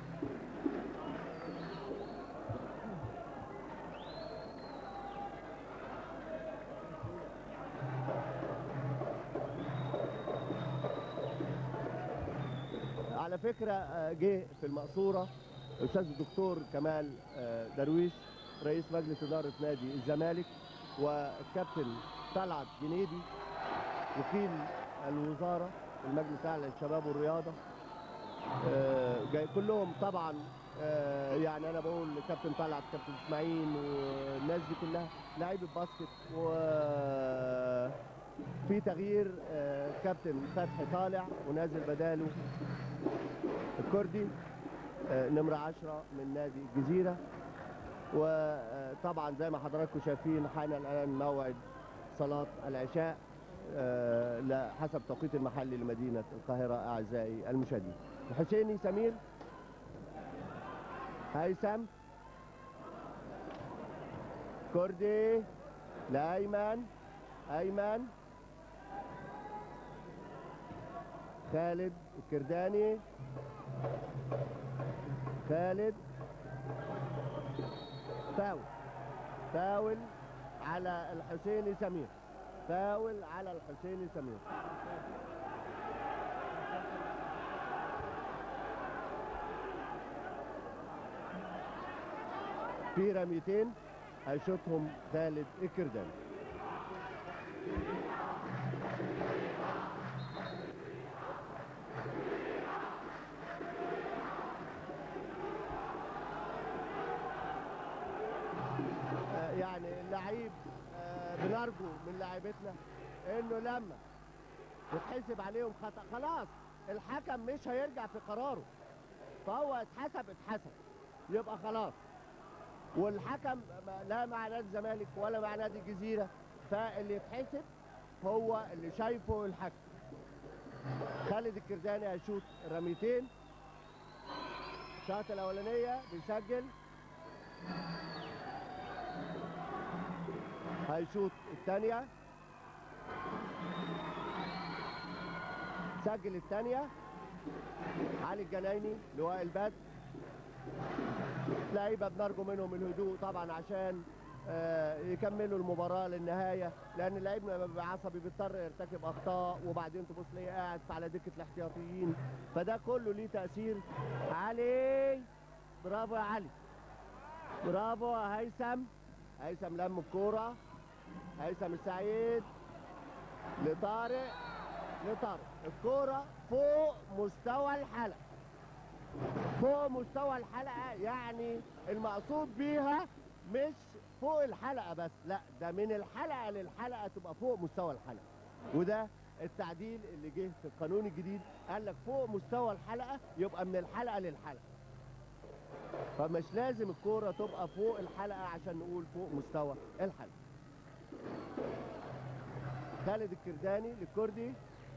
على فكرة آه، جه في المقصورة الأستاذ الدكتور كمال آه، درويش رئيس مجلس إدارة نادي الزمالك والكابتن طلعت جنيدي وكيل الوزارة المجلس الأعلى للشباب والرياضة آه، جاي كلهم طبعا آه، يعني انا بقول كابتن طلعت كابتن اسماعيل والناس دي كلها لعيبه باسكت و في تغيير آه، كابتن فتحي طالع ونازل بداله الكردي آه، نمرة 10 من نادي الجزيرة وطبعا زي ما حضراتكم شايفين حان الان موعد صلاه العشاء آه، لا- حسب توقيت المحلي لمدينه القاهره اعزائي المشاهدين الحسيني سمير هيثم كردي لايمن ايمن خالد الكرداني خالد فاول فاول على الحسيني سمير فاول على الحسيني سمير في رميتين هيشوطهم خالد الكرداني آه، يعني اللعيب آه، بنرجو من لاعيبتنا انه لما يتحسب عليهم خطا خلاص الحكم مش هيرجع في قراره فهو اتحسب اتحسب يبقى خلاص والحكم لا مع نادي الزمالك ولا مع نادي الجزيره فاللي يتحسب هو اللي شايفه الحكم خالد الكرداني هيشوط رميتين الشوط الاولانيه بيسجل هيشوط الثانيه سجل الثانيه علي الجنايني لواء البدر لعيبه بنرجو منهم الهدوء طبعا عشان آه، يكملوا المباراه للنهايه لان اللعيب لما بيبقى عصبي بيضطر يرتكب اخطاء وبعدين تبص ليه قاعد على دكه الاحتياطيين فده كله ليه تاثير علي برافو يا علي برافو يا هيثم هيثم لم الكوره هيثم السعيد لطارق لطارق الكوره فوق مستوى الحلقه فوق مستوى الحلقه يعني المقصود بيها مش فوق الحلقه بس لا ده من الحلقه للحلقه تبقى فوق مستوى الحلقه وده التعديل اللي جه في القانون الجديد قال لك فوق مستوى الحلقه يبقى من الحلقه للحلقه فمش لازم الكوره تبقى فوق الحلقه عشان نقول فوق مستوى الحلقه خالد الكرداني للكردي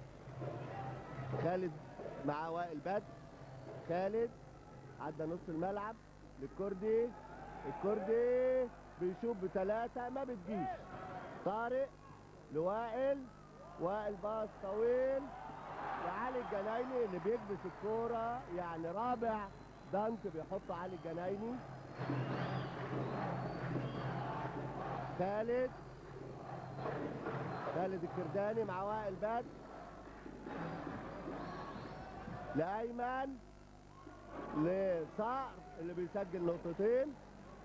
خالد مع وائل بدر خالد عدى نص الملعب للكردي الكردي بيشوف بثلاثة ما بتجيش طارق لوائل وائل باص طويل لعلي الجنايني اللي بيكبس الكورة يعني رابع دانك بيحط علي الجنايني خالد خالد الكرداني مع وائل بدر لأيمن لصقر اللي بيسجل نقطتين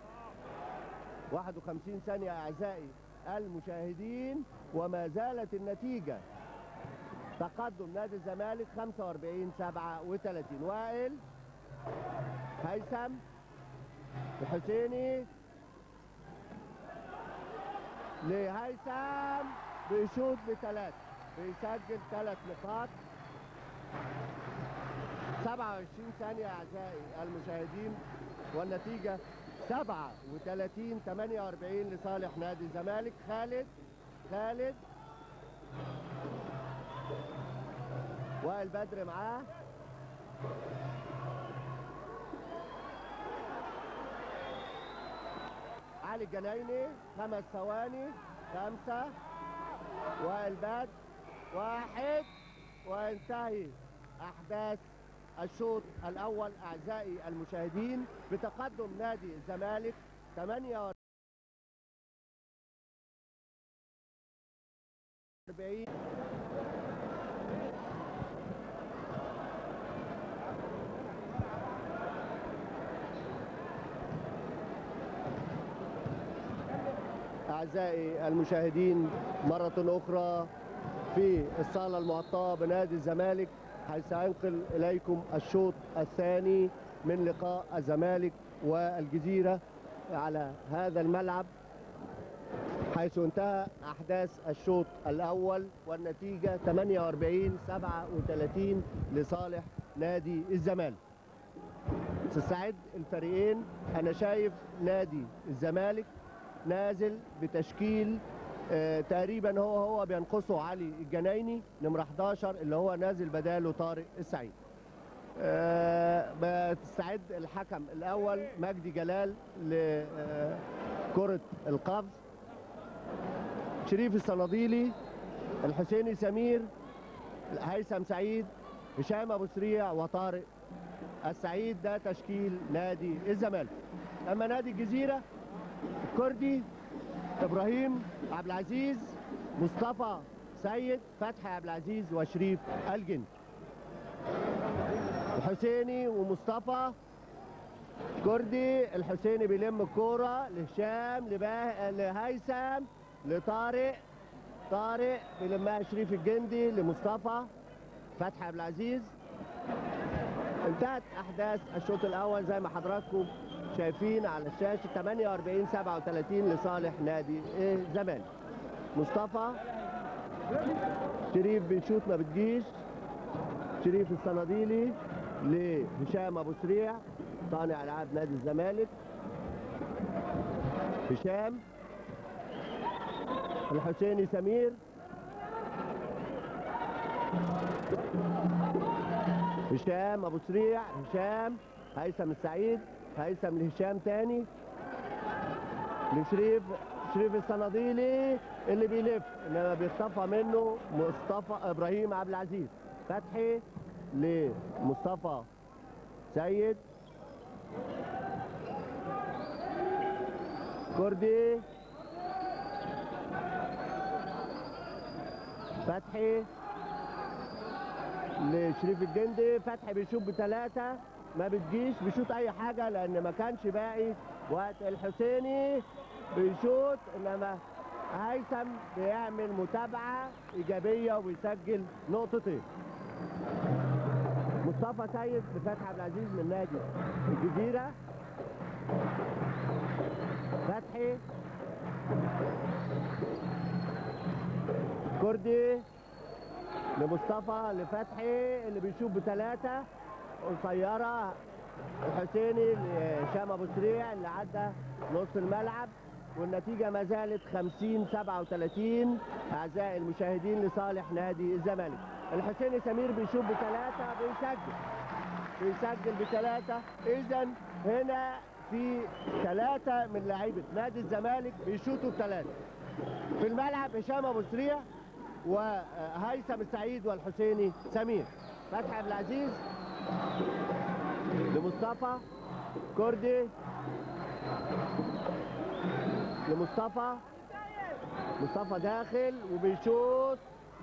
51 ثانية أعزائي المشاهدين وما زالت النتيجة تقدم نادي الزمالك 45 37 وائل هيثم الحسيني لهيثم بيشوط بثلاثة بيسجل ثلاث نقاط 27 ثانية أعزائي المشاهدين والنتيجة 37 48 لصالح نادي الزمالك خالد خالد وائل بدر معاه علي الجنايني خمس ثواني خمسة وائل بدر واحد وينتهي أحداث الشوط الأول أعزائي المشاهدين بتقدم نادي الزمالك 48 أعزائي المشاهدين مرة أخرى في الصالة المعطاة بنادي الزمالك حيث أنقل إليكم الشوط الثاني من لقاء الزمالك والجزيرة على هذا الملعب حيث انتهى أحداث الشوط الأول والنتيجة 48 37 لصالح نادي الزمالك تستعد الفريقين انا شايف نادي الزمالك نازل بتشكيل آه، تقريبا هو هو بينقصه علي الجنايني نمره 11 اللي هو نازل بداله طارق السعيد آه، بتستعد الحكم الاول مجدي جلال لكره القفز شريف الصناديلي الحسيني سمير هيثم سعيد هشام ابو سريع وطارق السعيد ده تشكيل نادي الزمالك اما نادي الجزيره الكردي ابراهيم عبد العزيز مصطفى سيد فتحي عبد العزيز وشريف الجندي الحسيني ومصطفى كردي الحسيني بيلم الكوره لهشام لباه لهيثم لطارق طارق بيلمها شريف الجندي لمصطفى فتحي عبد العزيز انتهت احداث الشوط الاول زي ما حضراتكم شايفين على الشاشه 48 37 لصالح نادي الزمالك مصطفى شريف بيشوط ما بتجيش شريف الصناديلي لهشام ابو سريع صانع العاب نادي الزمالك هشام الحسيني سمير هشام ابو سريع هشام هيثم السعيد هيثم لهشام تاني لشريف شريف الصناديلي اللي بيلف انما بيخطفها منه مصطفى ابراهيم عبد العزيز فتحي لمصطفى سيد كردي فتحي لشريف الجندي فتحي بيشوط بثلاثة ما بتجيش بيشوط أي حاجة لأن ما كانش باقي وقت الحسيني بيشوط إنما هيثم بيعمل متابعة إيجابية وبيسجل نقطتين مصطفى سيد لفتحي عبد العزيز من نادي الجزيرة فتحي كردي لمصطفى لفتحي اللي بيشوف بثلاثة قصيرة الحسيني لهشام ابو سريع اللي عدى نص الملعب والنتيجة ما زالت 50 37 أعزائي المشاهدين لصالح نادي الزمالك الحسيني سمير بيشوف بثلاثة بيسجل بيسجل بثلاثة إذا هنا في ثلاثة من لعيبة نادي الزمالك بيشوطوا بثلاثة في الملعب هشام أبو سريع وهيثم السعيد والحسيني سمير فتحي عبد العزيز لمصطفى كردي لمصطفى مصطفى داخل وبيشوط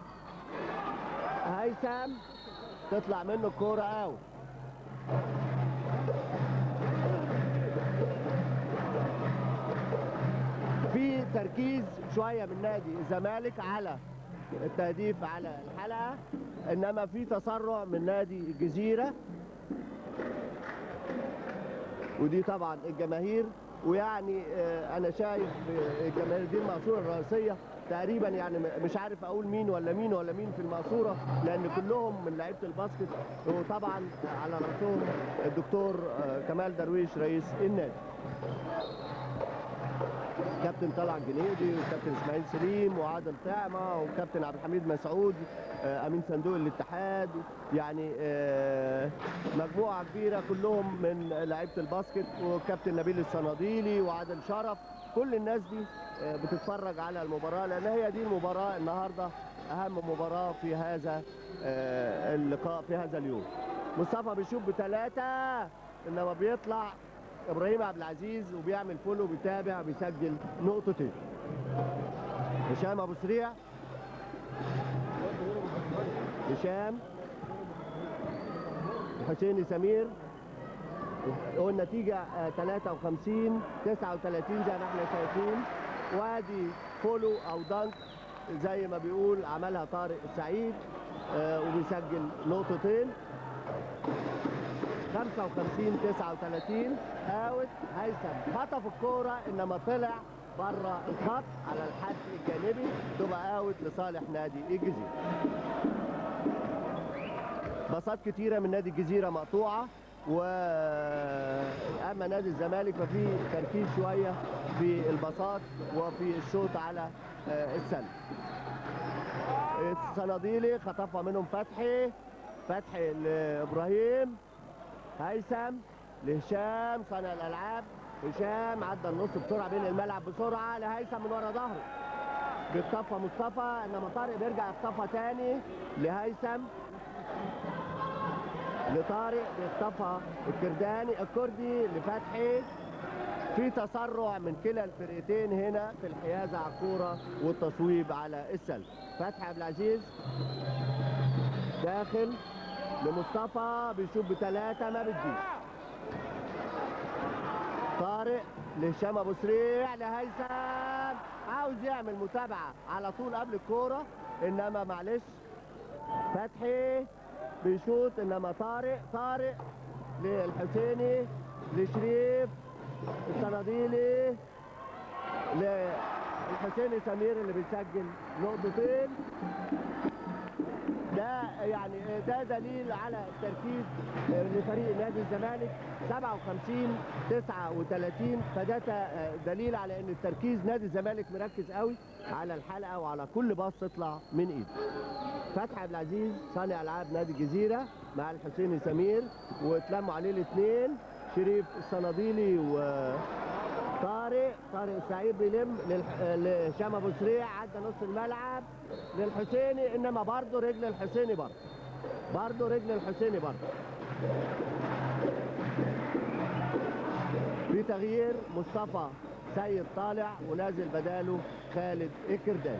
هيثم تطلع منه الكوره اوت في تركيز شويه من نادي الزمالك على التهديف على الحلقه انما في تسرع من نادي الجزيره ودي طبعا الجماهير ويعني آه، انا شايف آه، الجماهير دي المقصوره الرئيسيه تقريبا يعني م- مش عارف اقول مين ولا مين ولا مين في المقصوره لان كلهم من لعيبه الباسكت وطبعا على راسهم الدكتور آه، كمال درويش رئيس النادي كابتن طلعت جنيدي وكابتن اسماعيل سليم وعادل طعمه وكابتن عبد الحميد مسعود آه، امين صندوق الاتحاد يعني آه، مجموعه كبيره كلهم من لعيبه الباسكت وكابتن نبيل الصناديلي وعادل شرف كل الناس دي آه، بتتفرج على المباراه لان هي دي المباراه النهارده اهم مباراه في هذا آه، اللقاء في هذا اليوم مصطفى بيشوف بثلاثه انما بيطلع ابراهيم عبد العزيز وبيعمل فولو بيتابع بيسجل نقطتين هشام ابو سريع هشام حسيني سمير والنتيجة آه، 53 39 زي ما احنا شايفين وادي فولو او دانك زي ما بيقول عملها طارق السعيد آه، وبيسجل نقطتين 55 39 اوت هيثم خطف الكوره انما طلع بره الخط على الحد الجانبي تبقى اوت لصالح نادي الجزيره باصات كتيره من نادي الجزيره مقطوعه واما نادي الزمالك ففي تركيز شويه في البساط وفي الشوط على آه، السله الصناديلي خطفها منهم فتحي فتحي لابراهيم هيثم لهشام صانع الالعاب هشام عدى النص بسرعه بين الملعب بسرعه لهيثم من ورا ظهره بيخطفها مصطفى انما طارق بيرجع يخطفها تاني لهيثم لطارق بيخطفها الكرداني الكردي لفتحي في تسرع من كلا الفرقتين هنا في الحيازه على الكوره والتصويب على السله فتحي عبد العزيز داخل لمصطفى بيشوف بثلاثه ما بتجيش طارق لهشام ابو سريع لهيثم عاوز يعمل متابعه على طول قبل الكوره انما معلش فتحي بيشوط انما طارق طارق للحسيني لشريف الصناديلي للحسيني سمير اللي بيسجل نقطتين ده يعني ده دليل على التركيز لفريق نادي الزمالك 57 39 فده ت- دليل على ان التركيز نادي الزمالك مركز قوي على الحلقه وعلى كل باص تطلع من ايده فتحي عبد العزيز صانع العاب نادي الجزيره مع الحسيني سمير واتلموا عليه الاثنين شريف الصناديلي و طارق طارق السعيد بيلم للح- لهشام ابو سريع عدى نص الملعب للحسيني انما برضه رجل الحسيني برضه برضه رجل الحسيني برضه في تغيير مصطفى سيد طالع ونازل بداله خالد الكرداني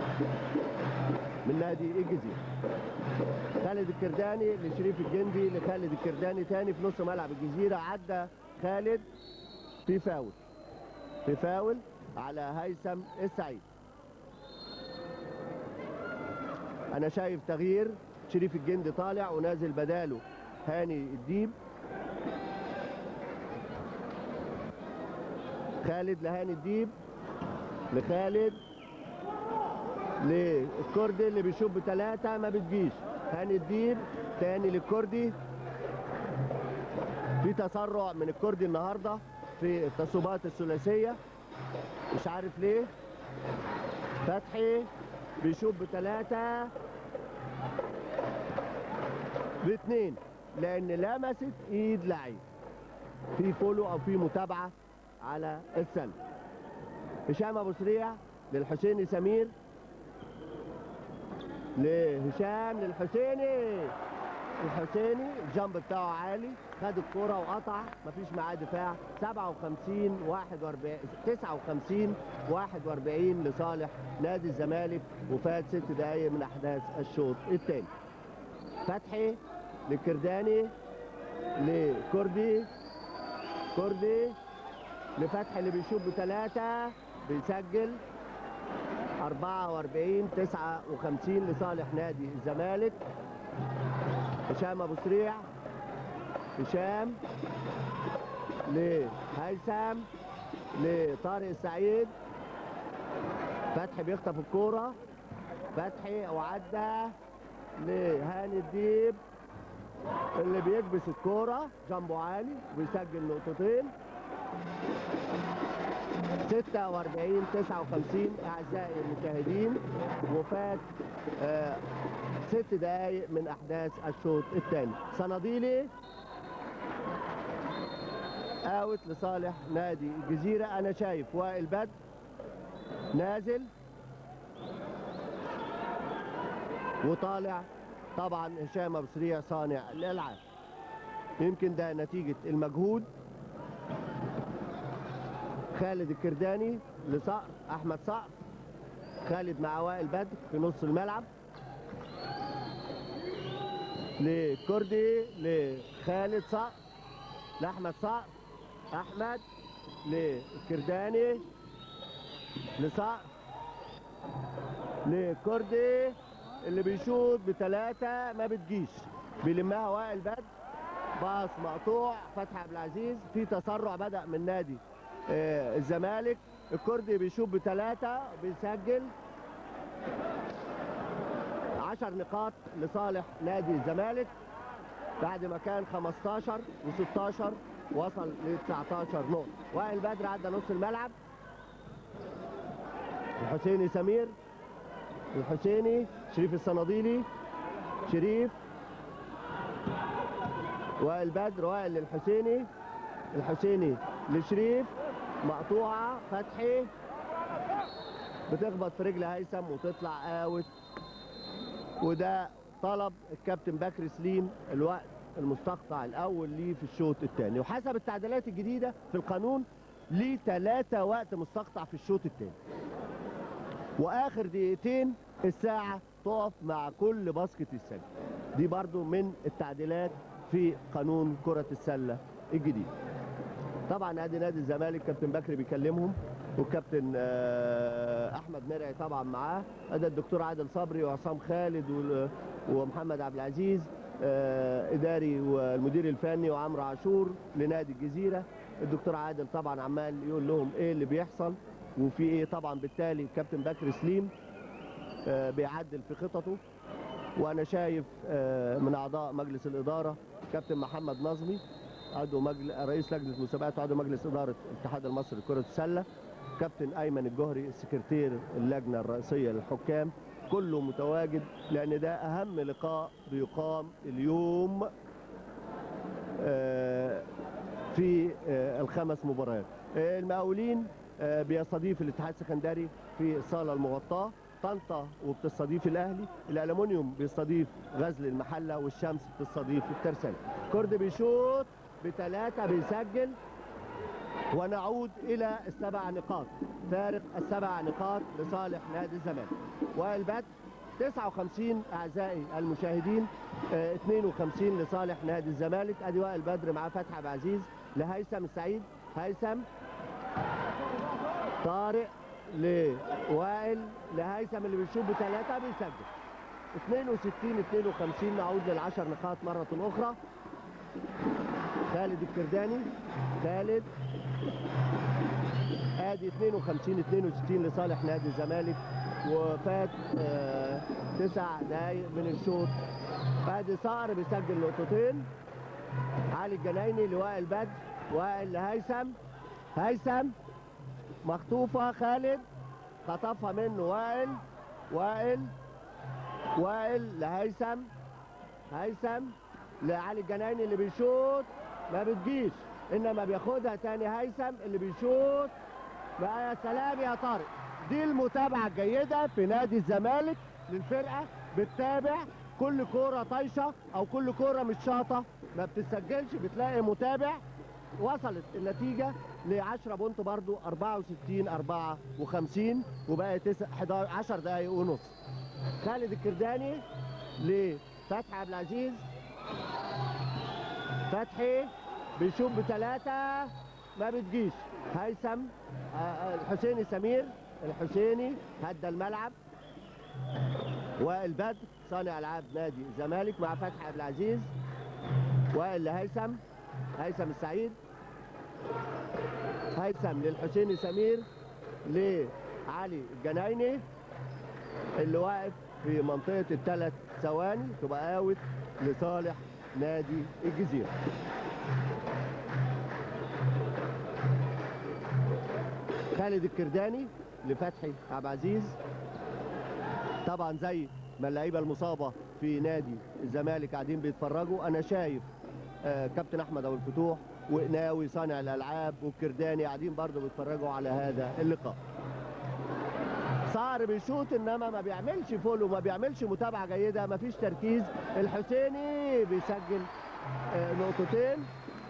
من نادي الجزيره خالد الكرداني لشريف الجندي لخالد الكرداني تاني في نص ملعب الجزيره عدى خالد في فاول في فاول على هيثم السعيد انا شايف تغيير شريف الجندي طالع ونازل بداله هاني الديب خالد لهاني الديب لخالد للكردي اللي بيشوف بثلاثة ما بتجيش هاني الديب تاني للكردي في تسرع من الكردي النهارده في التصويبات الثلاثيه مش عارف ليه فتحي بيشوف بثلاثه باثنين لان لمست ايد لعيب في فولو او في متابعه على السله هشام ابو سريع للحسيني سمير لهشام للحسيني الحسيني الجامب بتاعه عالي خد الكرة وقطع مفيش معاه دفاع 57 41 59 41 لصالح نادي الزمالك وفات ست دقايق من احداث الشوط الثاني فتحي لكرداني لكردي كردي لفتحي اللي بيشوف بثلاثة بيسجل 44 59 لصالح نادي الزمالك هشام ابو سريع هشام لهيثم لطارق السعيد فتحي بيخطف الكوره فتحي وعدى لهاني الديب اللي بيكبس الكوره جنبه عالي وبيسجل نقطتين 46 59 اعزائي المشاهدين وفات آه ست دقايق من احداث الشوط الثاني صناديلي اوت لصالح نادي الجزيره انا شايف وائل بدر نازل وطالع طبعا هشام ابو سريع صانع الالعاب يمكن ده نتيجه المجهود خالد الكرداني لصقر احمد صقر خالد مع وائل بدر في نص الملعب لكردي لخالد صقر لاحمد صقر احمد للكرداني لصقر لكردي اللي بيشوط بثلاثة ما بتجيش بيلمها وائل بدر باص مقطوع فتحي عبد العزيز في تسرع بدأ من نادي آه، الزمالك الكردي بيشوط بثلاثة بيسجل عشر نقاط لصالح نادي الزمالك بعد ما كان 15 و16 وصل ل 19 نقطة وائل بدر عدى نص الملعب الحسيني سمير الحسيني شريف الصناديلي شريف وائل بدر وائل للحسيني الحسيني لشريف مقطوعة فتحي بتخبط في رجل هيثم وتطلع اوت وده طلب الكابتن بكر سليم الوقت المستقطع الاول ليه في الشوط الثاني وحسب التعديلات الجديده في القانون ليه ثلاثة وقت مستقطع في الشوط الثاني واخر دقيقتين الساعه تقف مع كل باسكت السله دي برضو من التعديلات في قانون كره السله الجديد طبعا ادي نادي الزمالك كابتن بكري بيكلمهم والكابتن آه، احمد مرعي طبعا معاه ادي الدكتور عادل صبري وعصام خالد وال- ومحمد عبد العزيز آه، اداري والمدير الفني وعمرو عاشور لنادي الجزيره الدكتور عادل طبعا عمال يقول لهم ايه اللي بيحصل وفي ايه طبعا بالتالي الكابتن بكر سليم آه، بيعدل في خططه وانا شايف آه، من اعضاء مجلس الاداره كابتن محمد نظمي عضو مجلس رئيس لجنه المسابقات وعضو مجلس اداره الاتحاد المصري لكره السله كابتن ايمن الجهري السكرتير اللجنه الرئيسيه للحكام كله متواجد لان ده اهم لقاء بيقام اليوم آه، في آه، الخمس مباريات آه، المقاولين آه، بيستضيف الاتحاد السكندري في الصاله المغطاه طنطا وبتستضيف الاهلي الالومنيوم بيستضيف غزل المحله والشمس بتستضيف الترسانة كرد بيشوط بثلاثه بيسجل ونعود الى السبع نقاط فارق السبع نقاط لصالح نادي الزمالك وائل بدر 59 اعزائي المشاهدين آه، 52 لصالح نادي الزمالك ادي وائل بدر مع فتحي عبد العزيز لهيثم السعيد هيثم طارق لوائل لهيثم اللي بيشوف بثلاثه بيسجل 62 52 نعود للعشر نقاط مره اخرى خالد الكرداني خالد ادي 52 62 لصالح نادي الزمالك وفات آه تسع دقايق من الشوط ادي صقر بيسجل نقطتين علي الجنايني لوائل بدر وائل لهيثم هيثم مخطوفه خالد خطفها منه وائل وائل وائل لهيثم هيثم لعلي الجنايني اللي بيشوط ما بتجيش انما بياخدها تاني هيثم اللي بيشوط بقى يا سلام يا طارق دي المتابعه الجيده في نادي الزمالك للفرقه بتتابع كل كوره طايشه او كل كوره مش شاطه ما بتسجلش بتلاقي متابع وصلت النتيجه ل 10 بونت برضو 64 54 وبقى 9 11 10 دقايق ونص خالد الكرداني لفتحي عبد العزيز فتحي بيشوف بثلاثة ما بتجيش هيثم آه، آه، الحسيني سمير الحسيني هدى الملعب وائل بدر صانع العاب نادي الزمالك مع فتحي عبد العزيز وائل لهيثم هيثم السعيد هيثم للحسيني سمير لعلي الجنايني اللي واقف في منطقة الثلاث ثواني تبقى اوت لصالح نادي الجزيرة خالد الكرداني لفتحي عبد العزيز طبعا زي ما اللعيبه المصابه في نادي الزمالك قاعدين بيتفرجوا انا شايف آه، كابتن احمد ابو الفتوح وقناوي صانع الالعاب والكرداني قاعدين برضه بيتفرجوا على هذا اللقاء صار بيشوط انما ما بيعملش فولو ما بيعملش متابعه جيده ما فيش تركيز الحسيني بيسجل آه، نقطتين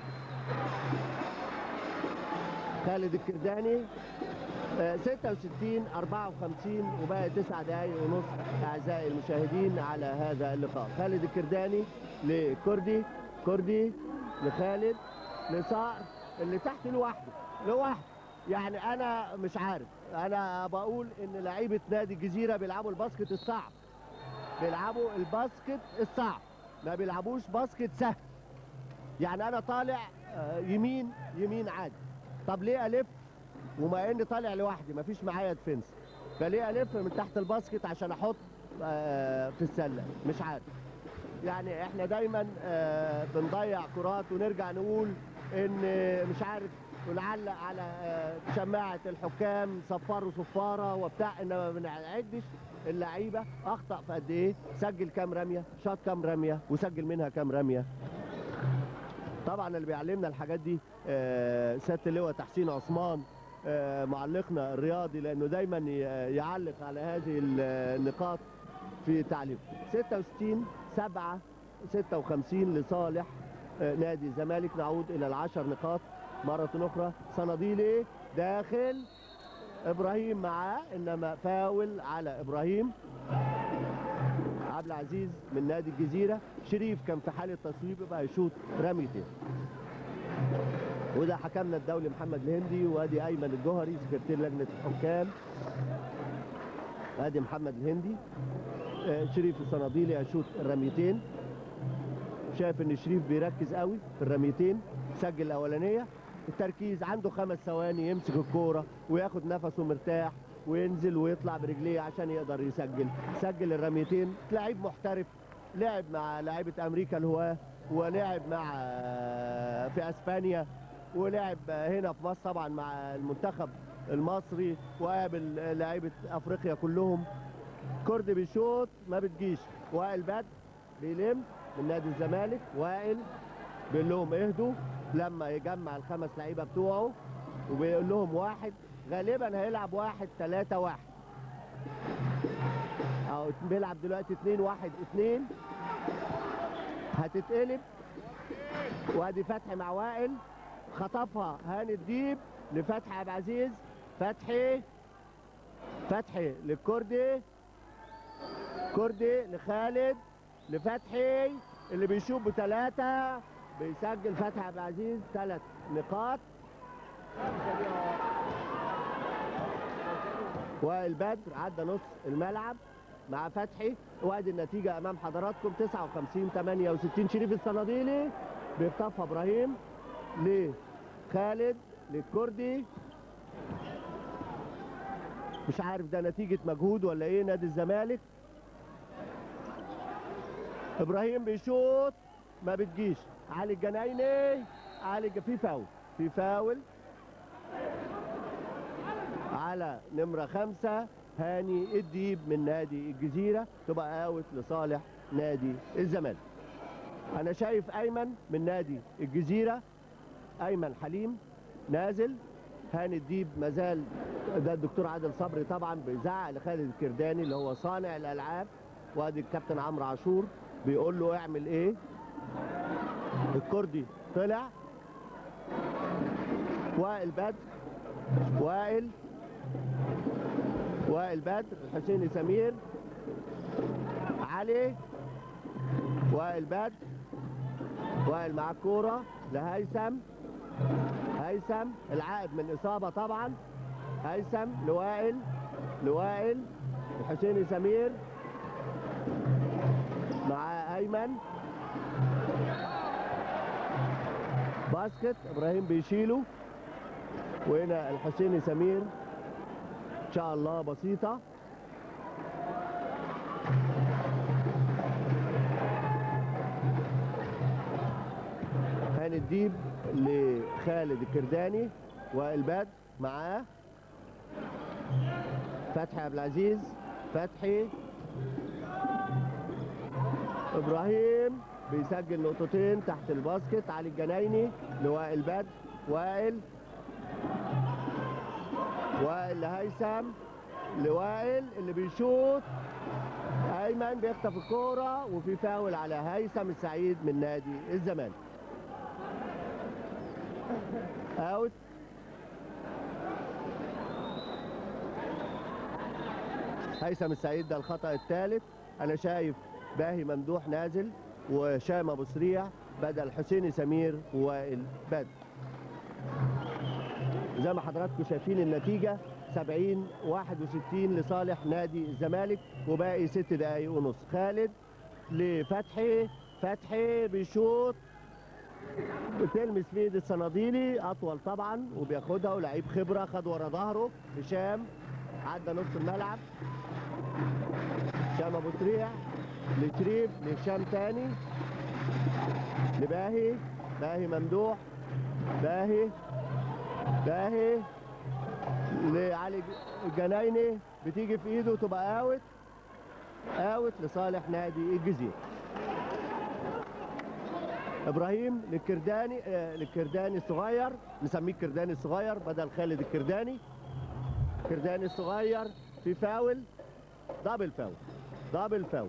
خالد الكرداني آه، 66 54 وبقى 9 دقايق ونص اعزائي المشاهدين على هذا اللقاء خالد الكرداني لكردي كردي لخالد لصقر اللي تحت لوحده لوحده يعني انا مش عارف انا بقول ان لعيبه نادي الجزيره بيلعبوا الباسكت الصعب بيلعبوا الباسكت الصعب ما بيلعبوش باسكت سهل يعني انا طالع آه، يمين يمين عادي طب ليه الف وما اني طالع لوحدي مفيش معايا ديفنس فليه الف من تحت الباسكت عشان احط آه، في السله مش عارف يعني احنا دايما آه، بنضيع كرات ونرجع نقول ان مش عارف ونعلق على آه، شماعه الحكام صفروا صفاره وبتاع انما ما بنعدش اللعيبه اخطا في قد ايه سجل كام رميه شاط كام رميه وسجل منها كام رميه طبعا اللي بيعلمنا الحاجات دي آه، سياده اللواء تحسين عثمان آه، معلقنا الرياضي لانه دايما ي- يعلق على هذه النقاط في تعليق 66 7 56 لصالح آه، نادي الزمالك نعود الى العشر نقاط مرة أخرى صناديلي داخل إبراهيم معاه إنما فاول على إبراهيم عبد العزيز من نادي الجزيرة شريف كان في حالة تصويب يبقى يشوط رميتين وده حكمنا الدولي محمد الهندي وادي ايمن الجوهري سكرتير لجنه الحكام ادي محمد الهندي آه، شريف الصناديلي هيشوط الرميتين شايف ان شريف بيركز قوي في الرميتين سجل الاولانيه التركيز عنده خمس ثواني يمسك الكوره وياخد نفسه مرتاح وينزل ويطلع برجليه عشان يقدر يسجل سجل الرميتين لعيب محترف لعب مع لعيبه امريكا الهواه ولعب مع في اسبانيا ولعب هنا في مصر طبعا مع المنتخب المصري وقابل لعيبه افريقيا كلهم كرد بيشوط ما بتجيش وائل بدر بيلم من نادي الزمالك وائل بيقول لهم اهدوا لما يجمع الخمس لعيبه بتوعه وبيقول لهم واحد غالبا هيلعب واحد ثلاثة واحد او بيلعب دلوقتي اتنين واحد اتنين هتتقلب وادي فتحي مع وائل خطفها هاني الديب لفتحي عبد العزيز فتحي فتحي للكردي كردي لخالد لفتحي اللي بيشوف بثلاثة بيسجل فتحي عبد العزيز ثلاث نقاط وائل بدر عدى نص الملعب مع فتحي وادي النتيجة أمام حضراتكم 59 68 شريف الصناديلي بيخطفها إبراهيم لخالد للكردي مش عارف ده نتيجة مجهود ولا إيه نادي الزمالك إبراهيم بيشوط ما بتجيش علي الجنايني علي الج- في فاول في فاول على نمرة خمسة هاني الديب من نادي الجزيرة تبقى اوت لصالح نادي الزمالك انا شايف ايمن من نادي الجزيرة ايمن حليم نازل هاني الديب مازال ده الدكتور عادل صبري طبعا بيزعق لخالد الكرداني اللي هو صانع الالعاب وادي الكابتن عمرو عاشور بيقول له اعمل ايه الكردي طلع وائل بدر وائل وائل بدر الحسيني سمير علي وائل بدر وائل مع الكورة لهيثم هيثم العائد من إصابة طبعا هيثم لوائل لوائل الحسيني سمير مع أيمن باسكت إبراهيم بيشيله وهنا الحسيني سمير ان شاء الله بسيطة هاني الديب لخالد الكرداني والبدر معاه فتحي عبد العزيز فتحي ابراهيم بيسجل نقطتين تحت الباسكت علي الجنايني لوائل بدر وائل وائل لهيثم لوائل اللي بيشوط ايمن بيخطف الكوره وفي فاول على هيثم السعيد من نادي الزمالك اوت هيثم السعيد ده الخطا الثالث انا شايف باهي ممدوح نازل وشام ابو سريع بدل حسيني سمير ووائل بدر زي ما حضراتكم شايفين النتيجة 70 61 لصالح نادي الزمالك وباقي ست دقايق ونص خالد لفتحي فتحي بيشوط بتلمس في ايد الصناديلي اطول طبعا وبياخدها ولعيب خبره خد ورا ظهره هشام عدى نص الملعب هشام ابو سريع لشريف لهشام تاني لباهي باهي ممدوح باهي باهي لعلي الجنايني بتيجي في ايده تبقى اوت اوت لصالح نادي الجزيره ابراهيم للكرداني آه للكرداني الصغير نسميه الكرداني الصغير بدل خالد الكرداني الكرداني الصغير في فاول دبل فاول دبل فاول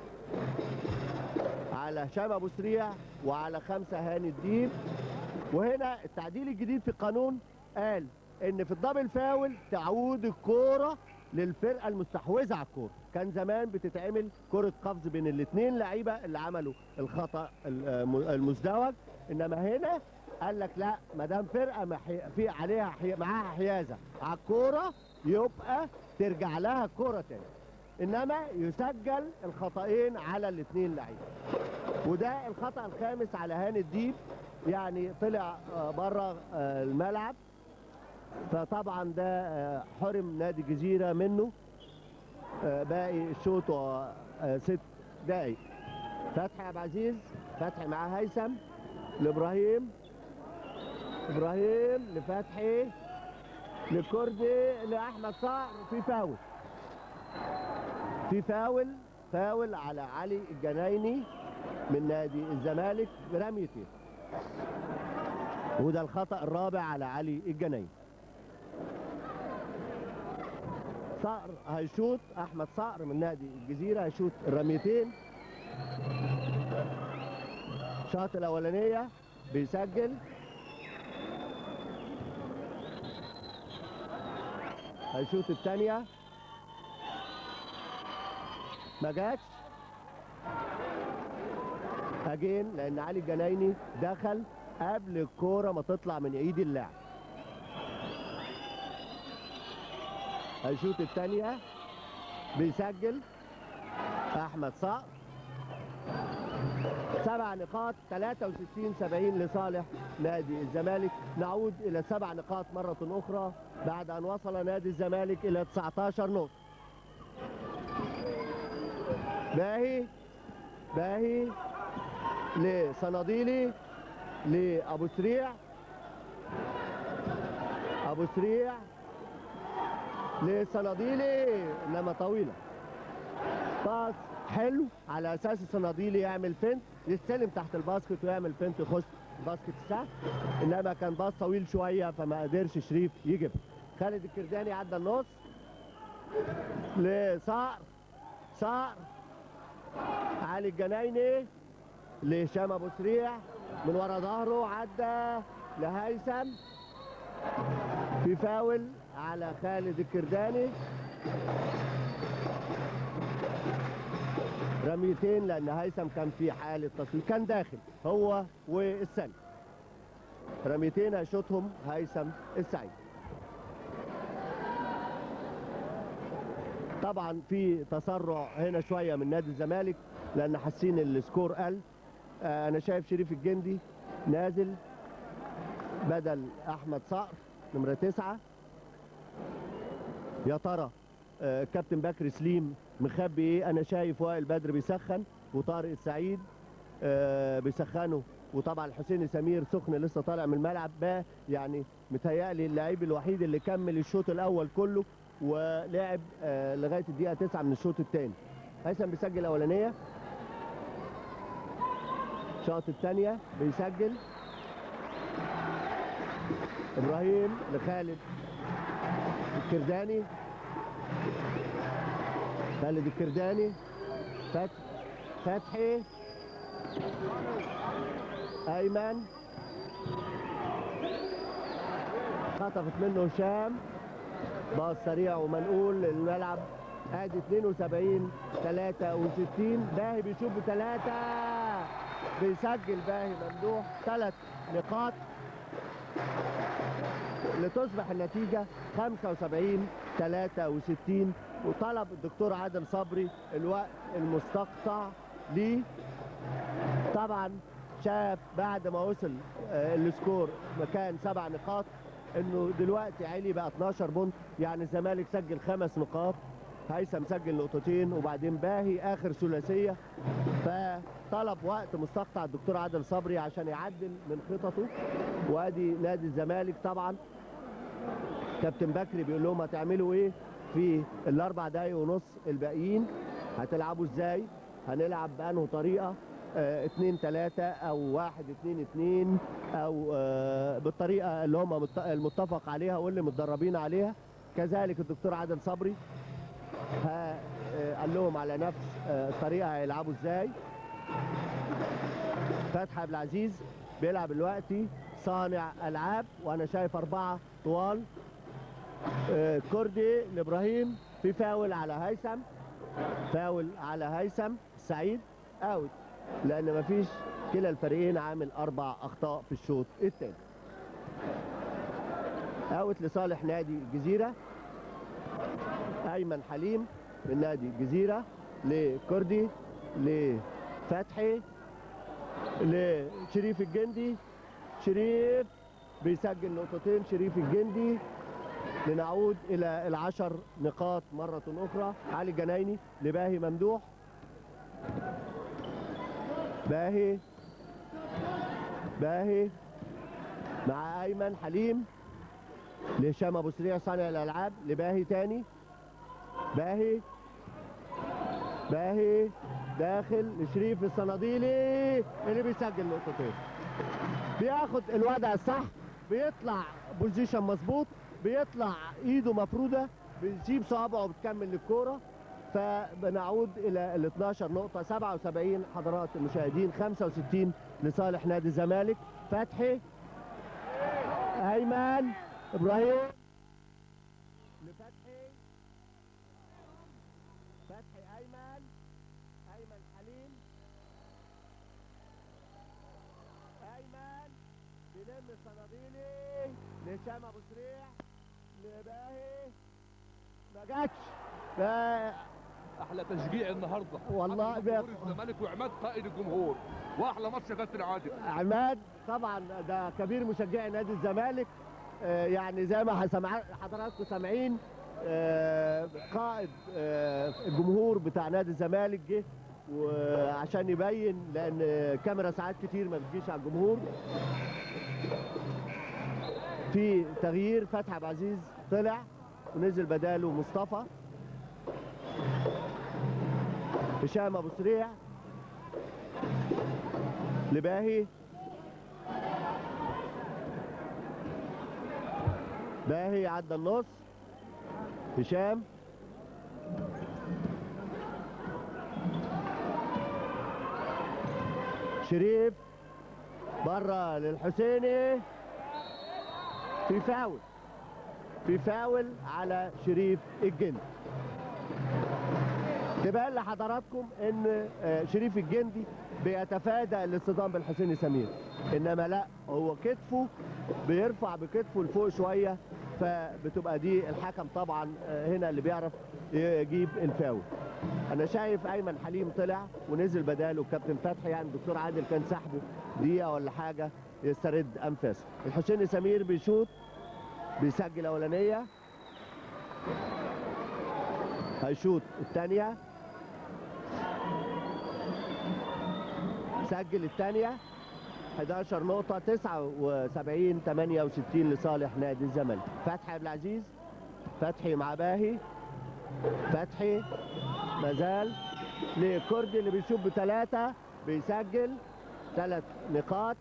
على هشام ابو سريع وعلى خمسه هاني الدين وهنا التعديل الجديد في القانون قال ان في الدبل فاول تعود الكوره للفرقه المستحوذه على الكوره كان زمان بتتعمل كره قفز بين الاثنين لعيبه اللي عملوا الخطا الم- المزدوج انما هنا قال لك لا ما دام فرقه محي... في عليها حي... معاها حيازه على الكوره يبقى ترجع لها الكوره تاني انما يسجل الخطأين على الاثنين لعيبه وده الخطأ الخامس على هاني الديب يعني طلع آه، بره آه، الملعب فطبعا ده آه، حرم نادي الجزيره منه آه، باقي الشوط هو، آه، ست دقايق فتحي عبد العزيز فتحي معاه هيثم لابراهيم ابراهيم لفتحي لكردي لاحمد صقر في فاول في فاول فاول على علي الجنايني من نادي الزمالك برميتين وده الخطأ الرابع على علي الجنايني صقر هيشوط احمد صقر من نادي الجزيره هيشوط الرميتين الشوط الاولانيه بيسجل هيشوط الثانيه ما جاتش اجين لان علي الجنايني دخل قبل الكوره ما تطلع من ايد اللاعب هيشوط الثانيه بيسجل احمد صقر سبع نقاط 63 70 لصالح نادي الزمالك نعود الى سبع نقاط مره اخرى بعد ان وصل نادي الزمالك الى 19 نقطه باهي باهي لصناديلي لابو سريع ابو سريع لصناديلي انما طويله باص حلو على اساس الصناديلي يعمل فنت يستلم تحت الباسكت ويعمل فنت يخش باسكت السهل انما كان باص طويل شويه فما قدرش شريف يجيبها خالد الكرداني عدى النص لصقر صقر علي الجنايني لهشام ابو سريع من ورا ظهره عدى لهيثم في فاول على خالد الكرداني رميتين لان هيثم كان في حاله تصوير كان داخل هو والسلم رميتين هيشوطهم هيثم السعيد طبعا في تسرع هنا شويه من نادي الزمالك لان حاسين السكور قل آه، انا شايف شريف الجندي نازل بدل احمد صقر نمره تسعة يا ترى آه، كابتن بكر سليم مخبي ايه انا شايف وائل بدر بيسخن وطارق السعيد آه، بيسخنوا وطبعا الحسين سمير سخن لسه طالع من الملعب بقى يعني متهيألي اللعيب الوحيد اللي كمل الشوط الاول كله ولعب آه، لغايه الدقيقه 9 من الشوط الثاني هيثم بيسجل الاولانيه الشوط الثانيه بيسجل ابراهيم لخالد الكرداني خالد الكرداني فتح فتحي ايمن خطفت منه هشام باص سريع ومنقول للملعب ادي 72 63 باهي بيشوف بثلاثه بيسجل باهي ممدوح ثلاث نقاط لتصبح النتيجة 75 63 وطلب الدكتور عادل صبري الوقت المستقطع ليه طبعا شاف بعد ما وصل آه، السكور مكان سبع نقاط انه دلوقتي عالي بقى 12 بونت يعني الزمالك سجل خمس نقاط هيثم سجل نقطتين وبعدين باهي اخر ثلاثيه فطلب وقت مستقطع الدكتور عادل صبري عشان يعدل من خططه وادي نادي الزمالك طبعا كابتن بكري بيقول لهم هتعملوا ايه في الاربع دقايق ونص الباقيين هتلعبوا ازاي هنلعب بانه طريقه اه اتنين تلاتة او واحد اتنين اتنين او اه بالطريقة اللي هم مت- المتفق عليها واللي متدربين عليها كذلك الدكتور عادل صبري ها اه قال لهم على نفس اه الطريقة هيلعبوا ازاي فتحي عبد العزيز بيلعب دلوقتي صانع العاب وانا شايف اربعة طوال اه كردي لابراهيم في فاول على هيثم فاول على هيثم سعيد اوت لان مفيش كلا الفريقين عامل اربع اخطاء في الشوط الثاني اوت لصالح نادي الجزيره ايمن حليم من نادي الجزيره لكردي لفتحي لشريف الجندي شريف بيسجل نقطتين شريف الجندي لنعود الى العشر نقاط مرة اخرى علي الجنايني لباهي ممدوح باهي باهي مع ايمن حليم لهشام ابو سريع صانع الالعاب لباهي تاني باهي باهي داخل لشريف الصناديلي اللي بيسجل نقطتين بياخد الوضع الصح بيطلع بوزيشن مظبوط بيطلع ايده مفروده بيسيب صوابعه بتكمل للكوره فبنعود الى ال 12 نقطه 77 حضرات المشاهدين 65 لصالح نادي الزمالك فتحي ايمن ابراهيم لفتحي فتحي ايمن ايمن حليم ايمن بيلم الصناديلي لهشام ابو سريع لباهي ما جاتش ف- احلى تشجيع النهارده والله حضر بيا- جمهور الزمالك وعماد قائد الجمهور واحلى ماتش يا كابتن عادل عماد طبعا ده كبير مشجعي نادي الزمالك آه، يعني زي ما سمع- حضراتكم سامعين آه، قائد آه، الجمهور بتاع نادي الزمالك جه وعشان يبين لان كاميرا ساعات كتير ما بتجيش على الجمهور في تغيير فتحي عبد العزيز طلع ونزل بداله مصطفى هشام ابو سريع لباهي باهي عدى النص هشام شريف بره للحسيني في فاول في فاول على شريف الجندي تبان لحضراتكم ان آه، شريف الجندي بيتفادى الاصطدام بالحسيني سمير انما لا هو كتفه بيرفع بكتفه لفوق شويه فبتبقى دي الحكم طبعا آه، هنا اللي بيعرف يجيب الفاول انا شايف ايمن حليم طلع ونزل بداله الكابتن فتحي يعني الدكتور عادل كان سحبه دقيقه ولا حاجه يسترد انفاسه الحسيني سمير بيشوط بيسجل اولانيه هيشوط الثانيه سجل الثانيه 11 نقطة 79 68 لصالح نادي الزمالك فتحي عبد العزيز فتحي مع باهي فتحي مازال لكردي اللي بيشوف بثلاثة بيسجل ثلاث نقاط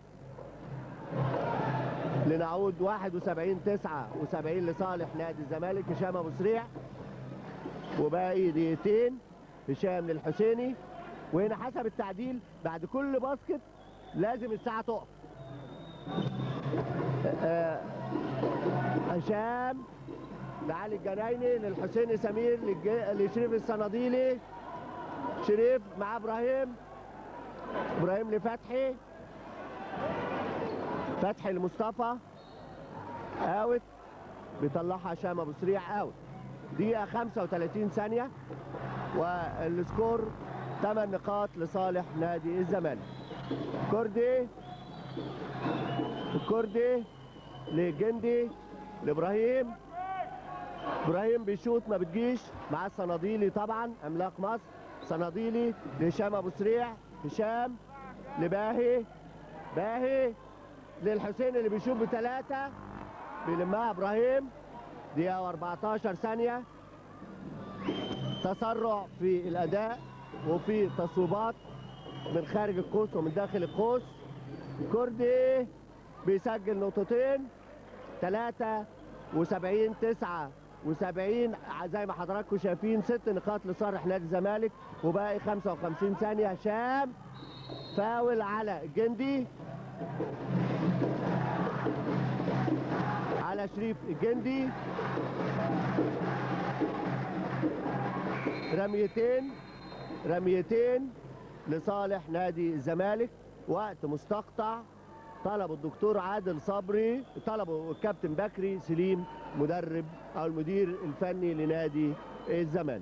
لنعود 71 79 لصالح نادي الزمالك هشام ابو سريع وباقي دقيقتين هشام للحسيني وهنا حسب التعديل بعد كل باسكت لازم الساعة تقف آه، هشام لعلي الجنايني للحسيني سمير للج- لشريف الصناديلي شريف مع ابراهيم ابراهيم لفتحي فتحي لمصطفى اوت بيطلعها هشام ابو سريع اوت دقيقة 35 ثانية والسكور 8 نقاط لصالح نادي الزمالك كردي الكردي لجندي لابراهيم ابراهيم بيشوط ما بتجيش مع الصناديلي طبعا عملاق مصر صناديلي لهشام ابو سريع هشام لباهي باهي للحسين اللي بيشوط بثلاثه بيلمها ابراهيم دقيقه و14 ثانيه تسرع في الاداء وفي تصويبات من خارج القوس ومن داخل القوس كردي بيسجل نقطتين 73 79 زي ما حضراتكم شايفين ست نقاط لصالح نادي الزمالك وباقي 55 ثانيه هشام فاول على الجندي على شريف الجندي رميتين رميتين لصالح نادي الزمالك وقت مستقطع طلبه الدكتور عادل صبري طلبه الكابتن بكري سليم مدرب او المدير الفني لنادي الزمالك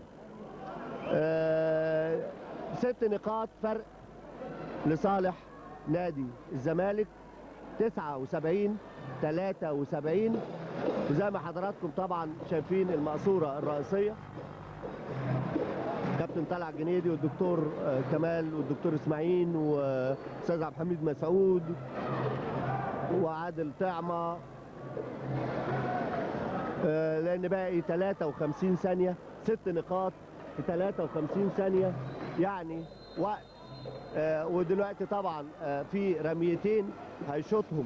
آه ست نقاط فرق لصالح نادي الزمالك 79 73 وزي ما حضراتكم طبعا شايفين المقصوره الرئيسيه كابتن طلعت جنيدي والدكتور آه، كمال والدكتور اسماعيل واستاذ عبد الحميد مسعود وعادل طعمه آه، لان باقي 53 ثانيه ست نقاط في 53 ثانيه يعني وقت آه، ودلوقتي طبعا آه، في رميتين هيشوطهم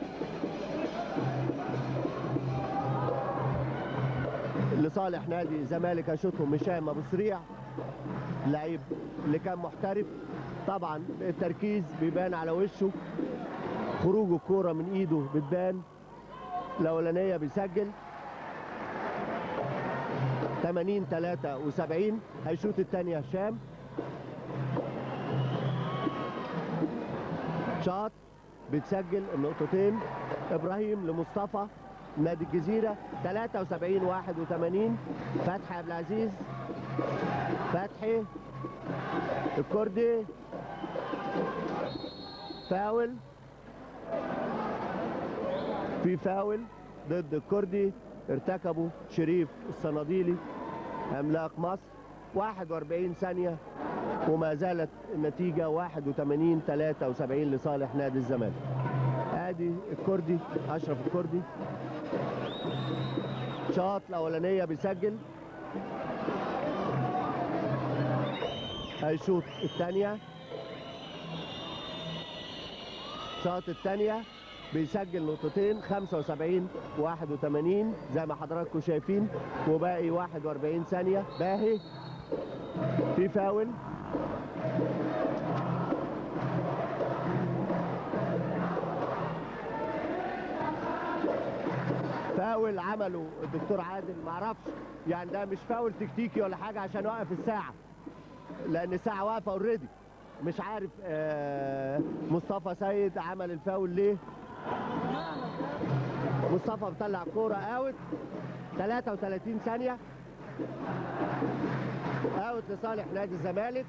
لصالح نادي الزمالك هيشوطهم هشام ابو سريع لعيب اللي كان محترف طبعا التركيز بيبان على وشه خروج الكوره من ايده بتبان الاولانيه بيسجل 80 73 هيشوط الثانيه هشام شاط بتسجل النقطتين ابراهيم لمصطفى نادي الجزيره 73 81 فتحي عبد العزيز فتحي الكردي فاول في فاول ضد الكردي ارتكبه شريف الصناديلي عملاق مصر 41 ثانية وما زالت النتيجة 81 73 لصالح نادي الزمالك ادي الكردي اشرف الكردي شاط الاولانية بيسجل هيشوط الثانية شاط الثانية بيسجل نقطتين 75 81 زي ما حضراتكم شايفين وباقي 41 ثانية باهي في فاول فاول عمله الدكتور عادل معرفش يعني ده مش فاول تكتيكي ولا حاجة عشان وقف الساعة لأن الساعة واقفة اوريدي مش عارف آه، مصطفى سيد عمل الفاول ليه مصطفى بيطلع كوره اوت 33 ثانيه اوت لصالح نادي الزمالك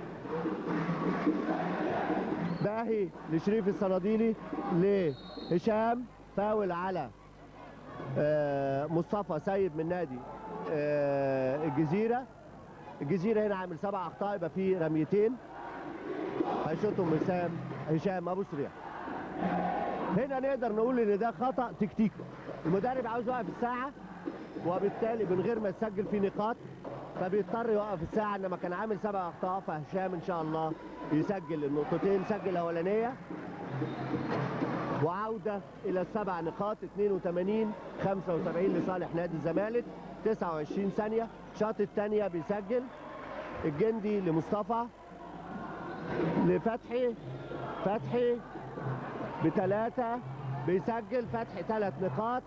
باهي لشريف الصناديلي لهشام فاول على آه، مصطفى سيد من نادي آه، الجزيره الجزيره هنا عامل سبع اخطاء يبقى في رميتين هيشوطهم هشام هشام ابو سريع هنا نقدر نقول ان ده خطا تكتيكي المدرب عاوز يوقف الساعه وبالتالي من غير ما يسجل فيه نقاط فبيضطر يوقف الساعه انما كان عامل سبع اخطاء فهشام ان شاء الله يسجل النقطتين سجل الاولانيه وعوده الى السبع نقاط 82 75 لصالح نادي الزمالك 29 ثانيه شاط الثانيه بيسجل الجندي لمصطفى لفتحي فتحي بثلاثة بيسجل فتحي ثلاث نقاط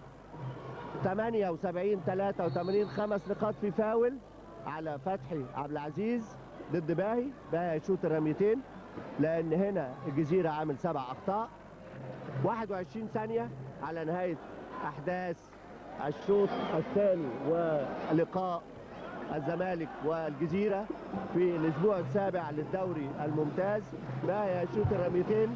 78 83 خمس نقاط في فاول على فتحي عبد العزيز ضد باهي باهي هيشوط الرميتين لان هنا الجزيرة عامل سبع اخطاء 21 ثانية على نهاية احداث الشوط الثاني ولقاء الزمالك والجزيرة في الأسبوع السابع للدوري الممتاز باهي هيشوط الرميتين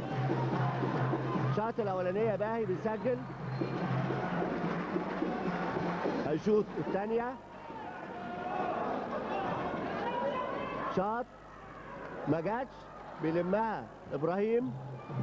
شاط الأولانية باهي بيسجل هيشوط الثانية شاط ما جاتش بيلمها ابراهيم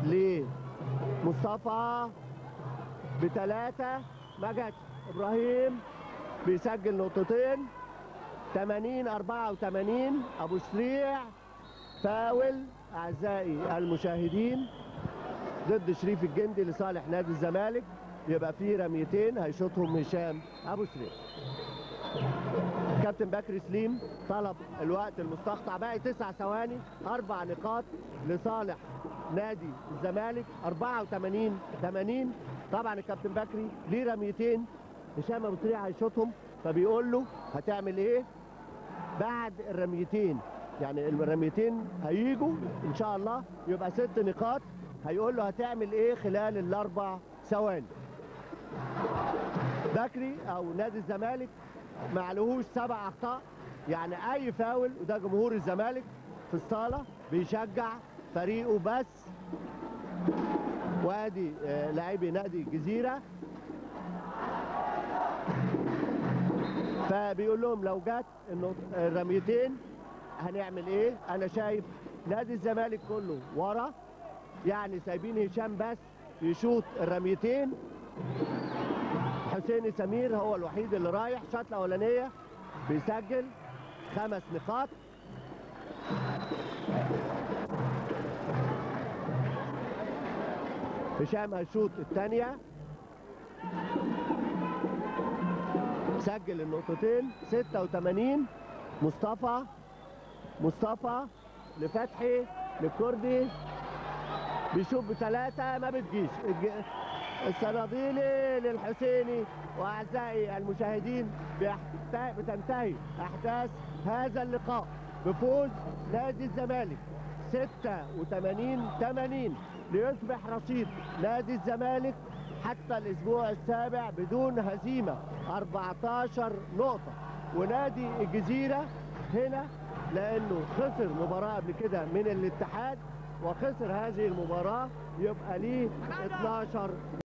لمصطفى بثلاثة ما جاتش ابراهيم بيسجل نقطتين 80 84 ابو سريع فاول اعزائي المشاهدين ضد شريف الجندي لصالح نادي الزمالك يبقى فيه رميتين هيشوطهم هشام ابو سريع كابتن بكري سليم طلب الوقت المستقطع باقي تسع ثواني اربع نقاط لصالح نادي الزمالك 84 80 طبعا الكابتن بكري ليه رميتين هشام ابو سريع هيشوطهم فبيقول له هتعمل ايه بعد الرميتين يعني الرميتين هيجوا ان شاء الله يبقى ست نقاط هيقول له هتعمل ايه خلال الاربع ثواني بكري او نادي الزمالك ما عليهوش سبع اخطاء يعني اي فاول وده جمهور الزمالك في الصاله بيشجع فريقه بس وادي آه، لاعبي نادي الجزيره فبيقول لهم لو جت النق- الرميتين هنعمل ايه انا شايف نادي الزمالك كله ورا يعني سايبين هشام بس يشوط الرميتين حسين سمير هو الوحيد اللي رايح شاط الاولانيه بيسجل خمس نقاط هشام هيشوط الثانيه سجل النقطتين 86 مصطفى مصطفى لفتحي للكردي بيشوف بثلاثة ما بتجيش الج- الصناديلي للحسيني وأعزائي المشاهدين بيحت- بتنتهي أحداث هذا اللقاء بفوز نادي الزمالك 86 80 ليصبح رصيد نادي الزمالك حتى الأسبوع السابع بدون هزيمة 14 نقطة ونادي الجزيرة هنا لأنه خسر مباراة قبل كده من الاتحاد وخسر هذه المباراة يبقى ليه 12